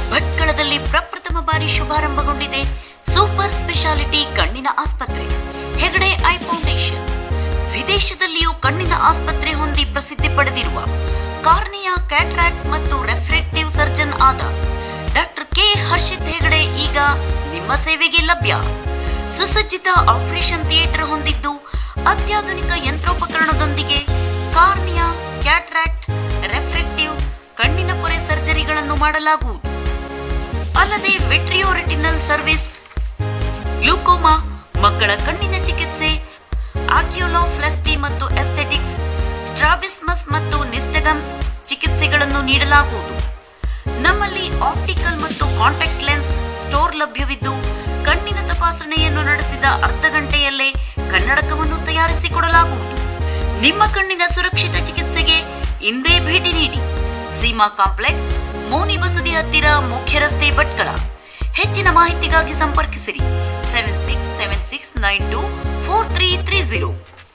ಭಟ್ಕಳದಲ್ಲಿ ಪ್ರಪ್ರಥಮ ಬಾರಿ ಶುಭಾರಂಭಗೊಂಡಿದೆ ಸೂಪರ್ ಸ್ಪೆಷಾಲಿಟಿ ಕಣ್ಣಿನ ಆಸ್ಪತ್ರೆ ಹೆಗಡೆ ಐ ಫೌಂಡೇಶನ್ ವಿದೇಶದಲ್ಲಿಯೂ ಕಣ್ಣಿನ ಆಸ್ಪತ್ರೆ ಹೊಂದಿ ಪ್ರಸಿದ್ಧಿ ಪಡೆದಿರುವ ಕಾರ್ನಿಯಾ ಕ್ಯಾಟ್ರಾಕ್ಟ್ ಮತ್ತು ರೆಫ್ರೆಕ್ಟಿವ್ ಸರ್ಜನ್ ಆದ ಡಾಕ್ಟರ್ ಕೆ ಹರ್ಷಿತ್ ಹೆಗಡೆ ಈಗ ನಿಮ್ಮ ಸೇವೆಗೆ ಲಭ್ಯ ಸುಸಜ್ಜಿತ ಆಪರೇಷನ್ ಥಿಯೇಟರ್ ಹೊಂದಿದ್ದು ಅತ್ಯಾಧುನಿಕ ಯಂತ್ರೋಪಕರಣದೊಂದಿಗೆ ಕಾರ್ನಿಯಾ ಕ್ಯಾಟ್ರಾಕ್ಟ್ ರೆಫ್ರೆಕ್ಟಿವ್ ಕಣ್ಣಿನ ಪೊರೆ ಸರ್ಜರಿಗಳನ್ನು ಮಾಡಲಾಗುವುದು ಅಲ್ಲದೆ ವಿಟ್ರಿಯೋ ರೆಟಿನಲ್ ಸರ್ವಿಸ್ ಗ್ಲೂಕೋಮಾ ಮಕ್ಕಳ ಕಣ್ಣಿನ ಚಿಕಿತ್ಸೆ ಆಕ್ಯುಲೋಫ್ಲಸ್ಟಿ ಮತ್ತು ಎಸ್ಥೆಟಿಕ್ಸ್ ಸ್ಟ್ರಾಬಿಸ್ಮಸ್ ಮತ್ತು ನಿಸ್ಟಗಮ್ಸ್ ಚಿಕಿತ್ಸೆಗಳನ್ನು ನೀಡಲಾಗುವುದು ನಮ್ಮಲ್ಲಿ ಆಪ್ಟಿಕಲ್ ಮತ್ತು ಕಾಂಟ್ಯಾಕ್ಟ್ ಲೆನ್ಸ್ ಸ್ಟೋರ್ ಲಭ್ಯವಿದ್ದು ಕಣ್ಣಿನ ತಪಾಸಣೆಯನ್ನು ನಡೆಸಿದ ಅರ್ಧ ಗಂಟೆಯಲ್ಲೇ ಕನ್ನಡಕವನ್ನು ತಯಾರಿಸಿಕೊಡಲಾಗುವುದು ನಿಮ್ಮ ಕಣ್ಣಿನ ಸುರಕ್ಷಿತ ಚಿಕಿತ್ಸೆಗೆ ಇಂದೇ ಭೇಟಿ ನೀಡಿ ಸೀಮಾ ಕಾಂಪ್ಲೆಕ್ಸ್ ಮೋನಿ ಬಸದಿ ಹತ್ತಿರ ಮುಖ್ಯ ರಸ್ತೆ ಭಟ್ಕಳ ಹೆಚ್ಚಿನ ಮಾಹಿತಿಗಾಗಿ ಸಂಪರ್ಕಿಸಿರಿ seven six seven six nine two four three three zero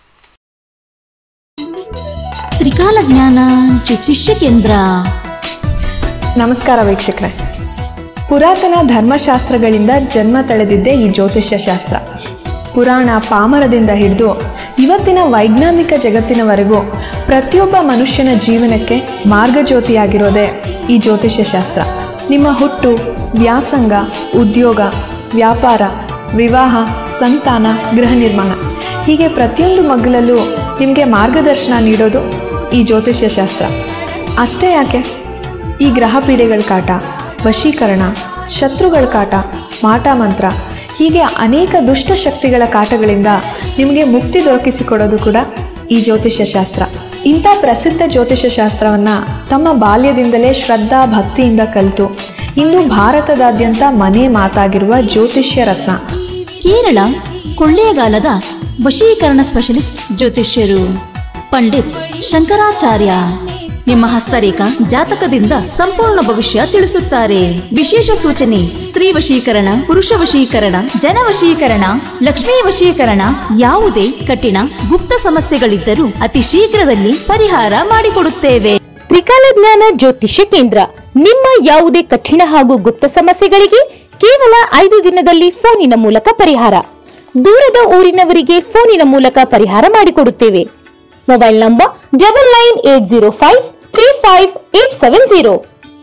ತ್ರಿಕಾಲ ಜ್ಞಾನ ಜ್ಯೋತಿಷ್ಯ ಕೇಂದ್ರ ನಮಸ್ಕಾರ ವೀಕ್ಷಕರೇ ಪುರಾತನ ಧರ್ಮಶಾಸ್ತ್ರಗಳಿಂದ ಜನ್ಮ ತಳೆದಿದ್ದೇ ಈ ಜ್ಯೋತಿಷ್ಯ ಶಾಸ್ತ್ರ ಪುರಾಣ ಪಾಮರದಿಂದ ಹಿಡಿದು ಇವತ್ತಿನ ವೈಜ್ಞಾನಿಕ ಜಗತ್ತಿನವರೆಗೂ ಪ್ರತಿಯೊಬ್ಬ ಮನುಷ್ಯನ ಜೀವನಕ್ಕೆ ಮಾರ್ಗಜ್ಯೋತಿಯಾಗಿರೋದೇ ಈ ಜ್ಯೋತಿಷ್ಯ ಶಾಸ್ತ್ರ ನಿಮ್ಮ ಹುಟ್ಟು ವ್ಯಾಸಂಗ ಉದ್ಯೋಗ ವ್ಯಾಪಾರ ವಿವಾಹ ಸಂತಾನ ಗೃಹ ನಿರ್ಮಾಣ ಹೀಗೆ ಪ್ರತಿಯೊಂದು ಮಗ್ಗಲಲ್ಲೂ ನಿಮಗೆ ಮಾರ್ಗದರ್ಶನ ನೀಡೋದು ಈ ಜ್ಯೋತಿಷ್ಯ ಶಾಸ್ತ್ರ ಅಷ್ಟೇ ಯಾಕೆ ಈ ಗ್ರಹ ಪೀಡೆಗಳ ಕಾಟ ವಶೀಕರಣ ಶತ್ರುಗಳ ಕಾಟ ಮಾಟ ಮಂತ್ರ ಹೀಗೆ ಅನೇಕ ದುಷ್ಟ ಶಕ್ತಿಗಳ ಕಾಟಗಳಿಂದ ನಿಮಗೆ ಮುಕ್ತಿ ದೊರಕಿಸಿಕೊಡೋದು ಕೂಡ ಈ ಜ್ಯೋತಿಷ್ಯ ಶಾಸ್ತ್ರ ಇಂಥ ಪ್ರಸಿದ್ಧ ಜ್ಯೋತಿಷ್ಯ ಶಾಸ್ತ್ರವನ್ನು ತಮ್ಮ ಬಾಲ್ಯದಿಂದಲೇ ಶ್ರದ್ಧಾ ಭಕ್ತಿಯಿಂದ ಕಲಿತು ಇಂದು ಭಾರತದಾದ್ಯಂತ ಮನೆ ಮಾತಾಗಿರುವ ಜ್ಯೋತಿಷ್ಯ ರತ್ನ ಕೇರಳ ಕೊಳ್ಳೇಗಾಲದ ವಶೀಕರಣ ಸ್ಪೆಷಲಿಸ್ಟ್ ಜ್ಯೋತಿಷ್ಯರು ಪಂಡಿತ್ ಶಂಕರಾಚಾರ್ಯ ನಿಮ್ಮ ಹಸ್ತರೇಖಾ ಜಾತಕದಿಂದ ಸಂಪೂರ್ಣ ಭವಿಷ್ಯ ತಿಳಿಸುತ್ತಾರೆ ವಿಶೇಷ ಸೂಚನೆ ಸ್ತ್ರೀ ವಶೀಕರಣ ಪುರುಷ ವಶೀಕರಣ ಜನ ವಶೀಕರಣ ಲಕ್ಷ್ಮೀ ವಶೀಕರಣ ಯಾವುದೇ ಕಠಿಣ ಗುಪ್ತ ಸಮಸ್ಯೆಗಳಿದ್ದರೂ ಅತಿ ಶೀಘ್ರದಲ್ಲಿ ಪರಿಹಾರ ಮಾಡಿಕೊಡುತ್ತೇವೆ ತ್ರಿಕಾಲ ಜ್ಞಾನ ಜ್ಯೋತಿಷ್ಯ ಕೇಂದ್ರ ನಿಮ್ಮ ಯಾವುದೇ ಕಠಿಣ ಹಾಗೂ ಗುಪ್ತ ಸಮಸ್ಯೆಗಳಿಗೆ ಕೇವಲ ಐದು ದಿನದಲ್ಲಿ ಫೋನಿನ ಮೂಲಕ ಪರಿಹಾರ ದೂರದ ಊರಿನವರಿಗೆ ಫೋನಿನ ಮೂಲಕ ಪರಿಹಾರ ಮಾಡಿಕೊಡುತ್ತೇವೆ mobile number double nine eight zero five three five eight seven zero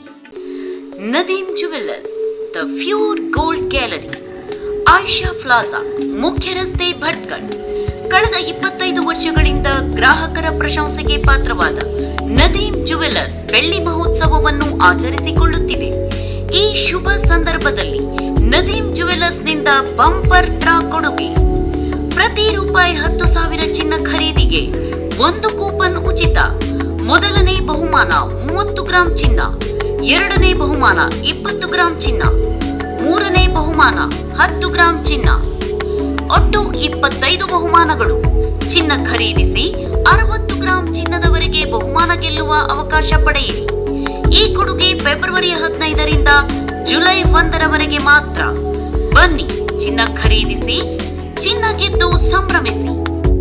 Nadeem jewellers the pure gold gallery Ayesha plaza ಮುಖ್ಯ ರಸ್ತೆ ಭಟ್ಕಳ್ ಕಳೆದ ಇಪ್ಪತ್ತೈದು ವರ್ಷಗಳಿಂದ ಗ್ರಾಹಕರ ಪ್ರಶಂಸೆಗೆ ಪಾತ್ರವಾದ ನದೀಮ್ ಜುವೆಲ್ಲರ್ಸ್ ಬೆಳ್ಳಿ ಮಹೋತ್ಸವವನ್ನು ಆಚರಿಸಿಕೊಳ್ಳುತ್ತಿದೆ ಈ ಶುಭ ಸಂದರ್ಭದಲ್ಲಿ ನದೀಮ್ ಜುವೆಲ್ಲರ್ಸ್ನಿಂದ ಬಂಪರ್ ಡ್ರಾ ಕೊಡುಗೆ ಪ್ರತಿ ರೂಪಾಯಿ ಹತ್ತು ಸಾವಿರ ಚಿನ್ನ ಖರೀದಿಗೆ ಒಂದು ಕೂಪನ್ ಉಚಿತ ಮೊದಲನೇ ಬಹುಮಾನ ಮೂವತ್ತು ಗ್ರಾಂ ಚಿನ್ನ ಎರಡನೇ ಬಹುಮಾನ ಇಪ್ಪತ್ತು ಗ್ರಾಂ ಚಿನ್ನ ಮೂರನೇ ಬಹುಮಾನ ಹತ್ತು ಗ್ರಾಂ ಚಿನ್ನ ಒಟ್ಟು ಇಪ್ಪತ್ತೈದು ಬಹುಮಾನಗಳು ಚಿನ್ನ ಖರೀದಿಸಿ ಅರವತ್ತು ಗ್ರಾಂ ಚಿನ್ನದವರೆಗೆ ಬಹುಮಾನ ಗೆಲ್ಲುವ ಅವಕಾಶ ಪಡೆಯಿರಿ ಈ ಕೊಡುಗೆ ಫೆಬ್ರವರಿ ಹದಿನೈದರಿಂದ ಜುಲೈ ಒಂದರವರೆಗೆ ಮಾತ್ರ ಬನ್ನಿ ಚಿನ್ನ ಖರೀದಿಸಿ ಚಿನ್ನ ಗೆದ್ದು ಸಂಭ್ರಮಿಸಿ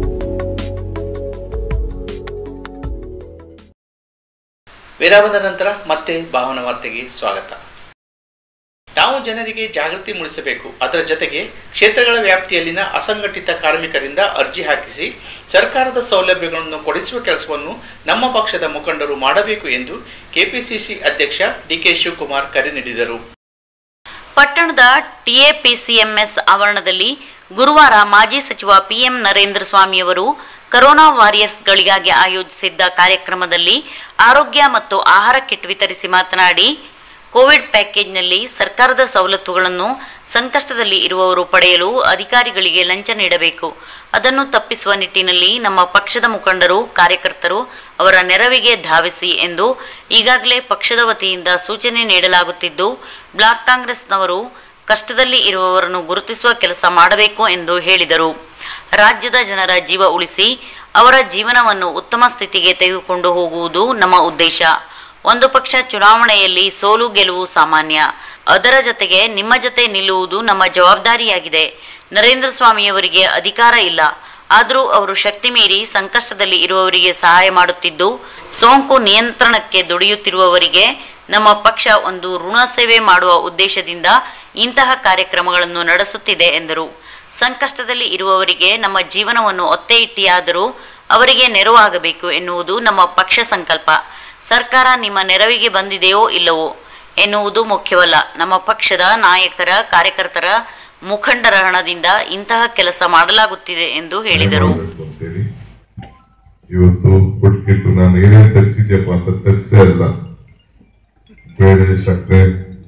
ವಿರಾಮದ ನಂತರ ಮತ್ತೆ ಭಾವನ ವಾರ್ತೆಗೆ ಸ್ವಾಗತ ನಾವು ಜನರಿಗೆ ಜಾಗೃತಿ ಮೂಡಿಸಬೇಕು ಅದರ ಜೊತೆಗೆ ಕ್ಷೇತ್ರಗಳ ವ್ಯಾಪ್ತಿಯಲ್ಲಿನ ಅಸಂಘಟಿತ ಕಾರ್ಮಿಕರಿಂದ ಅರ್ಜಿ ಹಾಕಿಸಿ ಸರ್ಕಾರದ ಸೌಲಭ್ಯಗಳನ್ನು ಕೊಡಿಸುವ ಕೆಲಸವನ್ನು ನಮ್ಮ ಪಕ್ಷದ ಮುಖಂಡರು ಮಾಡಬೇಕು ಎಂದು ಕೆಪಿಸಿಸಿ ಅಧ್ಯಕ್ಷ ಡಿಕೆ ಶಿವಕುಮಾರ್ ಕರೆ ನೀಡಿದರು ಪಟ್ಟಣದ ಟಿಎಪಿಸಿಎಂಎಸ್ ಆವರಣದಲ್ಲಿ ಗುರುವಾರ ಮಾಜಿ ಸಚಿವ ಪಿಎಂ ನರೇಂದ್ರ ಸ್ವಾಮಿಯವರು ಕರೋನಾ ವಾರಿಯರ್ಸ್ಗಳಿಗಾಗಿ ಆಯೋಜಿಸಿದ್ದ ಕಾರ್ಯಕ್ರಮದಲ್ಲಿ ಆರೋಗ್ಯ ಮತ್ತು ಆಹಾರ ಕಿಟ್ ವಿತರಿಸಿ ಮಾತನಾಡಿ ಕೋವಿಡ್ ಪ್ಯಾಕೇಜ್ನಲ್ಲಿ ಸರ್ಕಾರದ ಸವಲತ್ತುಗಳನ್ನು ಸಂಕಷ್ಟದಲ್ಲಿ ಇರುವವರು ಪಡೆಯಲು ಅಧಿಕಾರಿಗಳಿಗೆ ಲಂಚ ನೀಡಬೇಕು ಅದನ್ನು ತಪ್ಪಿಸುವ ನಿಟ್ಟಿನಲ್ಲಿ ನಮ್ಮ ಪಕ್ಷದ ಮುಖಂಡರು ಕಾರ್ಯಕರ್ತರು ಅವರ ನೆರವಿಗೆ ಧಾವಿಸಿ ಎಂದು ಈಗಾಗಲೇ ಪಕ್ಷದ ವತಿಯಿಂದ ಸೂಚನೆ ನೀಡಲಾಗುತ್ತಿದ್ದು ಬ್ಲಾಕ್ ಕಾಂಗ್ರೆಸ್ನವರು ಕಷ್ಟದಲ್ಲಿ ಇರುವವರನ್ನು ಗುರುತಿಸುವ ಕೆಲಸ ಮಾಡಬೇಕು ಎಂದು ಹೇಳಿದರು ರಾಜ್ಯದ ಜನರ ಜೀವ ಉಳಿಸಿ ಅವರ ಜೀವನವನ್ನು ಉತ್ತಮ ಸ್ಥಿತಿಗೆ ತೆಗೆದುಕೊಂಡು ಹೋಗುವುದು ನಮ್ಮ ಉದ್ದೇಶ ಒಂದು ಪಕ್ಷ ಚುನಾವಣೆಯಲ್ಲಿ ಸೋಲು ಗೆಲುವು ಸಾಮಾನ್ಯ ಅದರ ಜೊತೆಗೆ ನಿಮ್ಮ ಜೊತೆ ನಿಲ್ಲುವುದು ನಮ್ಮ ಜವಾಬ್ದಾರಿಯಾಗಿದೆ ನರೇಂದ್ರ ಸ್ವಾಮಿಯವರಿಗೆ ಅಧಿಕಾರ ಇಲ್ಲ ಆದರೂ ಅವರು ಶಕ್ತಿ ಮೀರಿ ಸಂಕಷ್ಟದಲ್ಲಿ ಇರುವವರಿಗೆ ಸಹಾಯ ಮಾಡುತ್ತಿದ್ದು ಸೋಂಕು ನಿಯಂತ್ರಣಕ್ಕೆ ದುಡಿಯುತ್ತಿರುವವರಿಗೆ ನಮ್ಮ ಪಕ್ಷ ಒಂದು ಋಣ ಸೇವೆ ಮಾಡುವ ಉದ್ದೇಶದಿಂದ ಇಂತಹ ಕಾರ್ಯಕ್ರಮಗಳನ್ನು ನಡೆಸುತ್ತಿದೆ ಎಂದರು ಸಂಕಷ್ಟದಲ್ಲಿ ಇರುವವರಿಗೆ ನಮ್ಮ ಜೀವನವನ್ನು ಒತ್ತೆ ಇಟ್ಟಿಯಾದರೂ ಅವರಿಗೆ ನೆರವಾಗಬೇಕು ಎನ್ನುವುದು ನಮ್ಮ ಪಕ್ಷ ಸಂಕಲ್ಪ ಸರ್ಕಾರ ನಿಮ್ಮ ನೆರವಿಗೆ ಬಂದಿದೆಯೋ ಇಲ್ಲವೋ ಎನ್ನುವುದು ಮುಖ್ಯವಲ್ಲ ನಮ್ಮ ಪಕ್ಷದ ನಾಯಕರ ಕಾರ್ಯಕರ್ತರ ಮುಖಂಡರ ಹಣದಿಂದ ಇಂತಹ ಕೆಲಸ ಮಾಡಲಾಗುತ್ತಿದೆ ಎಂದು ಹೇಳಿದರು ಮಾಡ್ಬೇಕು ಅಂತೇಳಿ ಇವತ್ತು ಕೊಟ್ಕಿಟ್ಟು ನಾನು ಏನೇನು ತರಿಸಿದ್ಯಪ್ಪ ಅಂತ ತರಿಸೇ ಅಲ್ಲ ಬೇಳೆ ಸಕ್ಕರೆ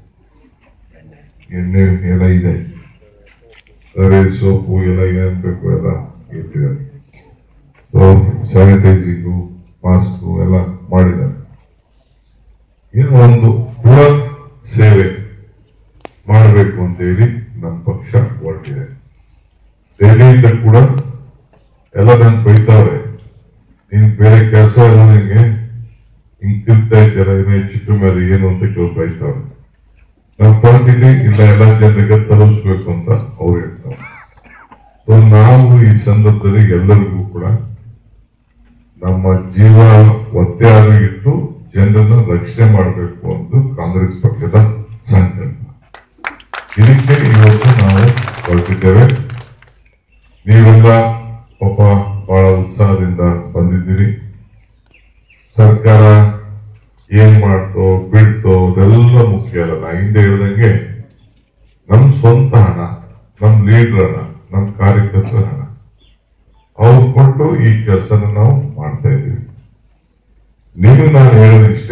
ಎಣ್ಣೆ ಎಲ್ಲ ಇದೆ ರವೆ ಸೋಪು ಎಲ್ಲ ಏನೇನು ಬೇಕು ಎಲ್ಲ ಇಟ್ಟಿದ್ದಾರೆ ಸೊ ಸ್ಯಾನಿಟೈಸಿಂಗು ಮಾಸ್ಕು ಎಲ್ಲ ಮಾಡಿದ್ದಾರೆ ಏನೋ ಒಂದು ಪುರ ಸೇವೆ ಮಾಡಬೇಕು ಅಂತೇಳಿ ನಮ್ಮ ಪಕ್ಷ ಹೊರಟಿದೆ ಡೆಲ್ಲಿಯಿಂದ ಕೂಡ ಎಲ್ಲ ನನ್ ಬೈತಾವ್ರೆ ನೀನ್ ಬೇರೆ ಕೆಲಸ ಇಲ್ಲ ನಿಂಗೆ ಹಿಂಗ್ ತಿಂತಾ ಇದ್ದೀರ ಏನೋ ಹೆಚ್ಚು ಮೇಲೆ ಏನು ಅಂತ ಕೇಳಿ ಬೈತಾವ್ರೆ ನಮ್ಮ ಪಾರ್ಟಿಲಿ ಇಲ್ಲ ಎಲ್ಲ ಜನರಿಗೆ ತಲುಪಿಸ್ಬೇಕು ಅಂತ ಅವ್ರು ಹೇಳ್ತಾರೆ ಸೊ ನಾವು ಈ ಸಂದರ್ಭದಲ್ಲಿ ಎಲ್ಲರಿಗೂ ಕೂಡ ನಮ್ಮ ಜೀವ ಒತ್ತೆಯಾಗಿ ಇಟ್ಟು ಜನರನ್ನ ರಕ್ಷಣೆ ಮಾಡಬೇಕು ಅಂತ ಕಾಂಗ್ರೆಸ್ ಪಕ್ಷದ ಸಂಕಲ್ಪ ಇದಕ್ಕೆ ಇವತ್ತು ನಾವು ಹೊರಟಿದ್ದೇವೆ ನೀವೆಲ್ಲ ಪಾಪ ಬಹಳ ಉತ್ಸಾಹದಿಂದ ಬಂದಿದ್ದೀರಿ ಸರ್ಕಾರ ಏನ್ ಮಾಡ್ತೋ ಬಿಡ್ತೋ ಅದೆಲ್ಲ ಮುಖ್ಯ ಅಲ್ಲ ನಾ ಹಿಂದೆ ಹೇಳ್ದಂಗೆ ನಮ್ ಸ್ವಂತ ಹಣ ನಮ್ ಲೀಡರ್ ಹಣ ನಮ್ ಕಾರ್ಯಕರ್ತರ ಹಣ ಅವ್ರು ಕೊಟ್ಟು ಈ ಕೆಲಸನ ನಾವು ಮಾಡ್ತಾ ಇದ್ದೀವಿ ನೀವು ನಾನು ಹೇಳೋದಿಷ್ಟೇ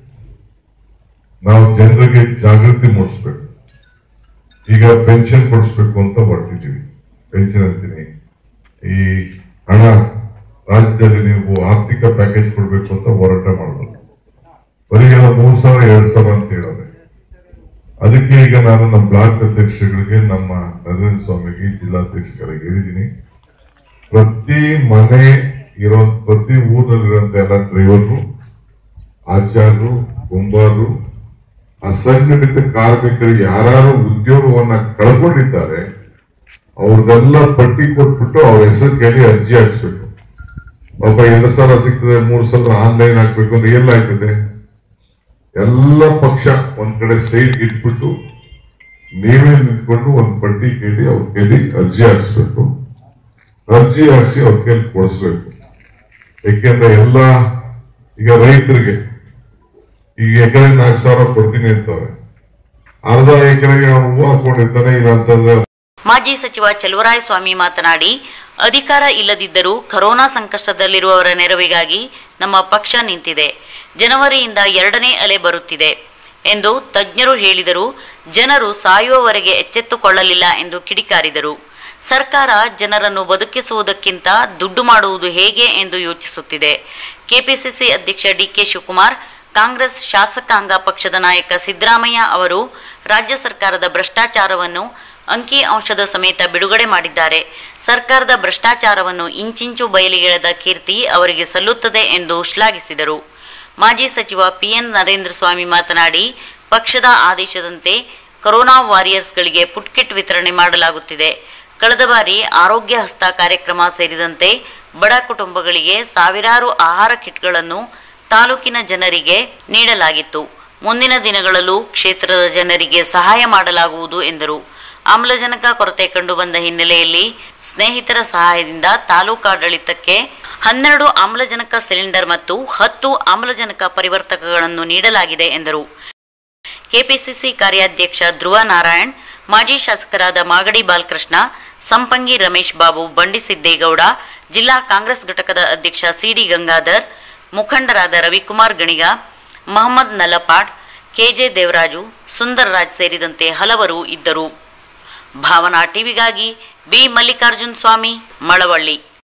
ನಾವು ಜನರಿಗೆ ಜಾಗೃತಿ ಮೂಡಿಸ್ಬೇಕು ಈಗ ಪೆನ್ಷನ್ ಕೊಡಿಸ್ಬೇಕು ಅಂತ ಹೊರಟಿದ್ದೀವಿ ಪೆನ್ಷನ್ ಅಂತೀನಿ ಈ ಹಣ ರಾಜ್ಯದಲ್ಲಿ ನೀವು ಆರ್ಥಿಕ ಪ್ಯಾಕೇಜ್ ಕೊಡ್ಬೇಕು ಅಂತ ಹೋರಾಟ ಮಾಡಬೇಕು ಬರೀಗೆಲ್ಲ ಮೂರ್ ಸಾವಿರ ಎರಡ್ ಸಾವಿರ ಅಂತ ಹೇಳೋದೆ ಅದಕ್ಕೆ ಈಗ ನಾನು ನಮ್ಮ ಬ್ಲಾಕ್ ಅಧ್ಯಕ್ಷಗಳಿಗೆ ನಮ್ಮ ನರೇಂದ್ರ ಸ್ವಾಮಿಗೆ ಜಿಲ್ಲಾಧ್ಯಕ್ಷರಿಗೆ ಹೇಳಿದ್ದೀನಿ ಪ್ರತಿ ಮನೆ ಇರೋ ಪ್ರತಿ ಊರಲ್ಲಿರುವಂತ ಎಲ್ಲ ಡ್ರೈವರ್ರು ಆಚಾರ್ಯರು ಕುಂಬಾರರು ಅಸಂಘಟಿತ ಕಾರ್ಮಿಕರಿಗೆ ಯಾರು ಉದ್ಯೋಗವನ್ನ ಕಳ್ಕೊಂಡಿದ್ದಾರೆ ಅವ್ರದೆಲ್ಲ ಪಟ್ಟಿ ಕೊಟ್ಬಿಟ್ಟು ಅವ್ರ ಹೆಸರು ಕೈಲಿ ಅರ್ಜಿ ಹಾಕ್ಸ್ಬೇಕು ಒಬ್ಬ ಎರಡು ಸಾವಿರ ಸಿಗ್ತದೆ ಮೂರು ಸಾವಿರ ಆನ್ಲೈನ್ ಹಾಕ್ಬೇಕು ಅಂದ್ರೆ ಎಲ್ಲ ಆಯ್ತದೆ ಎಲ್ಲ ಪಕ್ಷ ಒಂದ್ ಕಡೆ ಸೈಡ್ ಇಟ್ಬಿಟ್ಟು ನೀವೇ ನಿಂತ್ಕೊಂಡು ಒಂದ್ ಪಟ್ಟಿ ಕೇಳಿ ಅವ್ರ ಕೈಲಿ ಅರ್ಜಿ ಹಾಕ್ಸ್ಬೇಕು ಅರ್ಜಿ ಹಾಕ್ಸಿ ಅವ್ರ ಕೈಲಿ ಕೊಡಿಸ್ಬೇಕು ಯಾಕೆಂದ್ರೆ ಎಲ್ಲ ಈಗ ರೈತರಿಗೆ ಈಗ ಎಕರೆ ನಾಲ್ಕು ಸಾವಿರ ಕೊಡ್ತೀನಿ ಅಂತವ್ರೆ ಅರ್ಧ ಎಕರೆಗೆ ಅವ್ನು ಹೂವು ಹಾಕೊಂಡಿರ್ತಾನೆ ಇಲ್ಲ ಅಂತಂದ್ರೆ ಮಾಜಿ ಸಚಿವ ಸ್ವಾಮಿ ಮಾತನಾಡಿ ಅಧಿಕಾರ ಇಲ್ಲದಿದ್ದರೂ ಕರೋನಾ ಸಂಕಷ್ಟದಲ್ಲಿರುವವರ ನೆರವಿಗಾಗಿ ನಮ್ಮ ಪಕ್ಷ ನಿಂತಿದೆ ಜನವರಿಯಿಂದ ಎರಡನೇ ಅಲೆ ಬರುತ್ತಿದೆ ಎಂದು ತಜ್ಞರು ಹೇಳಿದರು ಜನರು ಸಾಯುವವರೆಗೆ ಎಚ್ಚೆತ್ತುಕೊಳ್ಳಲಿಲ್ಲ ಎಂದು ಕಿಡಿಕಾರಿದರು ಸರ್ಕಾರ ಜನರನ್ನು ಬದುಕಿಸುವುದಕ್ಕಿಂತ ದುಡ್ಡು ಮಾಡುವುದು ಹೇಗೆ ಎಂದು ಯೋಚಿಸುತ್ತಿದೆ ಕೆಪಿಸಿಸಿ ಅಧ್ಯಕ್ಷ ಡಿಕೆ ಶಿವಕುಮಾರ್ ಕಾಂಗ್ರೆಸ್ ಶಾಸಕಾಂಗ ಪಕ್ಷದ ನಾಯಕ ಸಿದ್ದರಾಮಯ್ಯ ಅವರು ರಾಜ್ಯ ಸರ್ಕಾರದ ಭ್ರಷ್ಟಾಚಾರವನ್ನು ಅಂಕಿ ಅಂಶದ ಸಮೇತ ಬಿಡುಗಡೆ ಮಾಡಿದ್ದಾರೆ ಸರ್ಕಾರದ ಭ್ರಷ್ಟಾಚಾರವನ್ನು ಇಂಚಿಂಚು ಬಯಲಿಗೆಳೆದ ಕೀರ್ತಿ ಅವರಿಗೆ ಸಲ್ಲುತ್ತದೆ ಎಂದು ಶ್ಲಾಘಿಸಿದರು ಮಾಜಿ ಸಚಿವ ಪಿಎನ್ ನರೇಂದ್ರ ಸ್ವಾಮಿ ಮಾತನಾಡಿ ಪಕ್ಷದ ಆದೇಶದಂತೆ ಕೊರೋನಾ ವಾರಿಯರ್ಸ್ಗಳಿಗೆ ಪುಟ್ಕಿಟ್ ವಿತರಣೆ ಮಾಡಲಾಗುತ್ತಿದೆ ಕಳೆದ ಬಾರಿ ಆರೋಗ್ಯ ಹಸ್ತ ಕಾರ್ಯಕ್ರಮ ಸೇರಿದಂತೆ ಬಡ ಕುಟುಂಬಗಳಿಗೆ ಸಾವಿರಾರು ಆಹಾರ ಕಿಟ್ಗಳನ್ನು ತಾಲೂಕಿನ ಜನರಿಗೆ ನೀಡಲಾಗಿತ್ತು ಮುಂದಿನ ದಿನಗಳಲ್ಲೂ ಕ್ಷೇತ್ರದ ಜನರಿಗೆ ಸಹಾಯ ಮಾಡಲಾಗುವುದು ಎಂದರು ಆಮ್ಲಜನಕ ಕೊರತೆ ಕಂಡುಬಂದ ಹಿನ್ನೆಲೆಯಲ್ಲಿ ಸ್ನೇಹಿತರ ಸಹಾಯದಿಂದ ತಾಲೂಕಾಡಳಿತಕ್ಕೆ ಹನ್ನೆರಡು ಆಮ್ಲಜನಕ ಸಿಲಿಂಡರ್ ಮತ್ತು ಹತ್ತು ಆಮ್ಲಜನಕ ಪರಿವರ್ತಕಗಳನ್ನು ನೀಡಲಾಗಿದೆ ಎಂದರು ಕೆಪಿಸಿಸಿ ಕಾರ್ಯಾಧ್ಯಕ್ಷ ಧ್ರುವ ನಾರಾಯಣ್ ಮಾಜಿ ಶಾಸಕರಾದ ಮಾಗಡಿ ಬಾಲಕೃಷ್ಣ ಸಂಪಂಗಿ ರಮೇಶ್ ಬಾಬು ಬಂಡಿಸಿದ್ದೇಗೌಡ ಜಿಲ್ಲಾ ಕಾಂಗ್ರೆಸ್ ಘಟಕದ ಅಧ್ಯಕ್ಷ ಸಿಡಿ ಗಂಗಾಧರ್ ಮುಖಂಡರಾದ ರವಿಕುಮಾರ್ ಗಣಿಗ ಮಹಮ್ಮದ್ ನಲ್ಲಪಾಡ್ ಕೆಜೆ ದೇವರಾಜು ಸುಂದರ್ರಾಜ್ ಸೇರಿದಂತೆ ಹಲವರು ಇದ್ದರು ಭಾವನಾ ಟಿವಿಗಾಗಿ ಬಿ ಮಲ್ಲಿಕಾರ್ಜುನ್ ಸ್ವಾಮಿ ಮಳವಳ್ಳಿ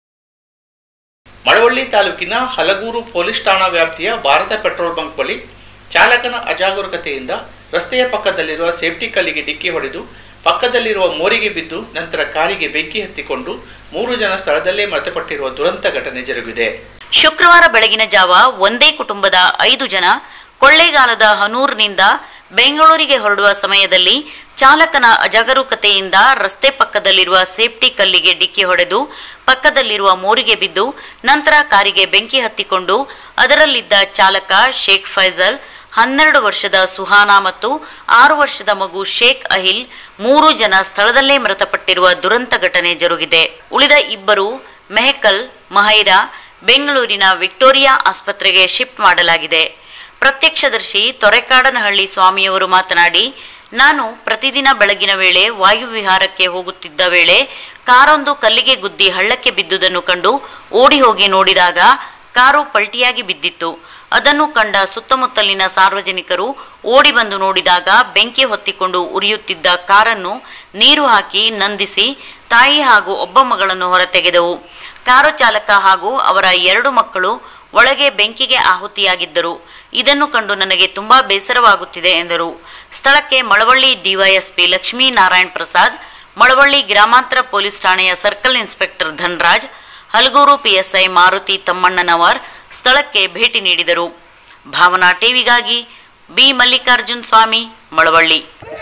ಮಳವಳ್ಳಿ ತಾಲೂಕಿನ ಹಲಗೂರು ಪೊಲೀಸ್ ಠಾಣಾ ವ್ಯಾಪ್ತಿಯ ಭಾರತ ಪೆಟ್ರೋಲ್ ಬಂಕ್ ಬಳಿ ಚಾಲಕನ ಅಜಾಗರೂಕತೆಯಿಂದ ರಸ್ತೆಯ ಪಕ್ಕದಲ್ಲಿರುವ ಸೇಫ್ಟಿ ಕಲ್ಲಿಗೆ ಡಿಕ್ಕಿ ಹೊಡೆದು ಪಕ್ಕದಲ್ಲಿರುವ ಮೋರಿಗೆ ಬಿದ್ದು ನಂತರ ಕಾರಿಗೆ ಬೆಂಕಿ ಹತ್ತಿಕೊಂಡು ಮೂರು ಜನ ಸ್ಥಳದಲ್ಲೇ ಮೃತಪಟ್ಟಿರುವ ದುರಂತ ಘಟನೆ ಜರುಗಿದೆ ಶುಕ್ರವಾರ ಬೆಳಗಿನ ಜಾವ ಒಂದೇ ಕುಟುಂಬದ ಐದು ಜನ ಕೊಳ್ಳೇಗಾಲದ ಹನೂರ್ನಿಂದ ಬೆಂಗಳೂರಿಗೆ ಹೊರಡುವ ಸಮಯದಲ್ಲಿ ಚಾಲಕನ ಅಜಾಗರೂಕತೆಯಿಂದ ರಸ್ತೆ ಪಕ್ಕದಲ್ಲಿರುವ ಸೇಫ್ಟಿ ಕಲ್ಲಿಗೆ ಡಿಕ್ಕಿ ಹೊಡೆದು ಪಕ್ಕದಲ್ಲಿರುವ ಮೋರಿಗೆ ಬಿದ್ದು ನಂತರ ಕಾರಿಗೆ ಬೆಂಕಿ ಹತ್ತಿಕೊಂಡು ಅದರಲ್ಲಿದ್ದ ಚಾಲಕ ಶೇಖ್ ಫೈಜಲ್ ಹನ್ನೆರಡು ವರ್ಷದ ಸುಹಾನಾ ಮತ್ತು ಆರು ವರ್ಷದ ಮಗು ಶೇಖ್ ಅಹಿಲ್ ಮೂರು ಜನ ಸ್ಥಳದಲ್ಲೇ ಮೃತಪಟ್ಟಿರುವ ದುರಂತ ಘಟನೆ ಜರುಗಿದೆ ಉಳಿದ ಇಬ್ಬರು ಮೆಹಕಲ್ ಮಹೈರಾ ಬೆಂಗಳೂರಿನ ವಿಕ್ಟೋರಿಯಾ ಆಸ್ಪತ್ರೆಗೆ ಶಿಫ್ಟ್ ಮಾಡಲಾಗಿದೆ ಪ್ರತ್ಯಕ್ಷದರ್ಶಿ ತೊರೆಕಾಡನಹಳ್ಳಿ ಸ್ವಾಮಿಯವರು ಮಾತನಾಡಿ ನಾನು ಪ್ರತಿದಿನ ಬೆಳಗಿನ ವೇಳೆ ವಾಯುವಿಹಾರಕ್ಕೆ ಹೋಗುತ್ತಿದ್ದ ವೇಳೆ ಕಾರೊಂದು ಕಲ್ಲಿಗೆ ಗುದ್ದಿ ಹಳ್ಳಕ್ಕೆ ಬಿದ್ದುದನ್ನು ಕಂಡು ಓಡಿ ಹೋಗಿ ನೋಡಿದಾಗ ಕಾರು ಪಲ್ಟಿಯಾಗಿ ಬಿದ್ದಿತ್ತು ಅದನ್ನು ಕಂಡ ಸುತ್ತಮುತ್ತಲಿನ ಸಾರ್ವಜನಿಕರು ಓಡಿ ಬಂದು ನೋಡಿದಾಗ ಬೆಂಕಿ ಹೊತ್ತಿಕೊಂಡು ಉರಿಯುತ್ತಿದ್ದ ಕಾರನ್ನು ನೀರು ಹಾಕಿ ನಂದಿಸಿ ತಾಯಿ ಹಾಗೂ ಒಬ್ಬ ಮಗಳನ್ನು ಹೊರತೆಗೆದವು ಕಾರು ಚಾಲಕ ಹಾಗೂ ಅವರ ಎರಡು ಮಕ್ಕಳು ಒಳಗೆ ಬೆಂಕಿಗೆ ಆಹುತಿಯಾಗಿದ್ದರು ಇದನ್ನು ಕಂಡು ನನಗೆ ತುಂಬಾ ಬೇಸರವಾಗುತ್ತಿದೆ ಎಂದರು ಸ್ಥಳಕ್ಕೆ ಮಳವಳ್ಳಿ ಡಿವೈಎಸ್ಪಿ ಲಕ್ಷ್ಮೀ ನಾರಾಯಣ್ ಪ್ರಸಾದ್ ಮಳವಳ್ಳಿ ಗ್ರಾಮಾಂತರ ಪೊಲೀಸ್ ಠಾಣೆಯ circle inspector Dhanraj Halaguru PSI Maruti Tammannanavar ಸ್ಥಳಕ್ಕೆ ಭೇಟಿ ನೀಡಿದರು ಭಾವನಾ ಟಿವಿಗಾಗಿ ಬಿ ಮಲ್ಲಿಕಾರ್ಜುನ್ ಸ್ವಾಮಿ ಮಳವಳ್ಳಿ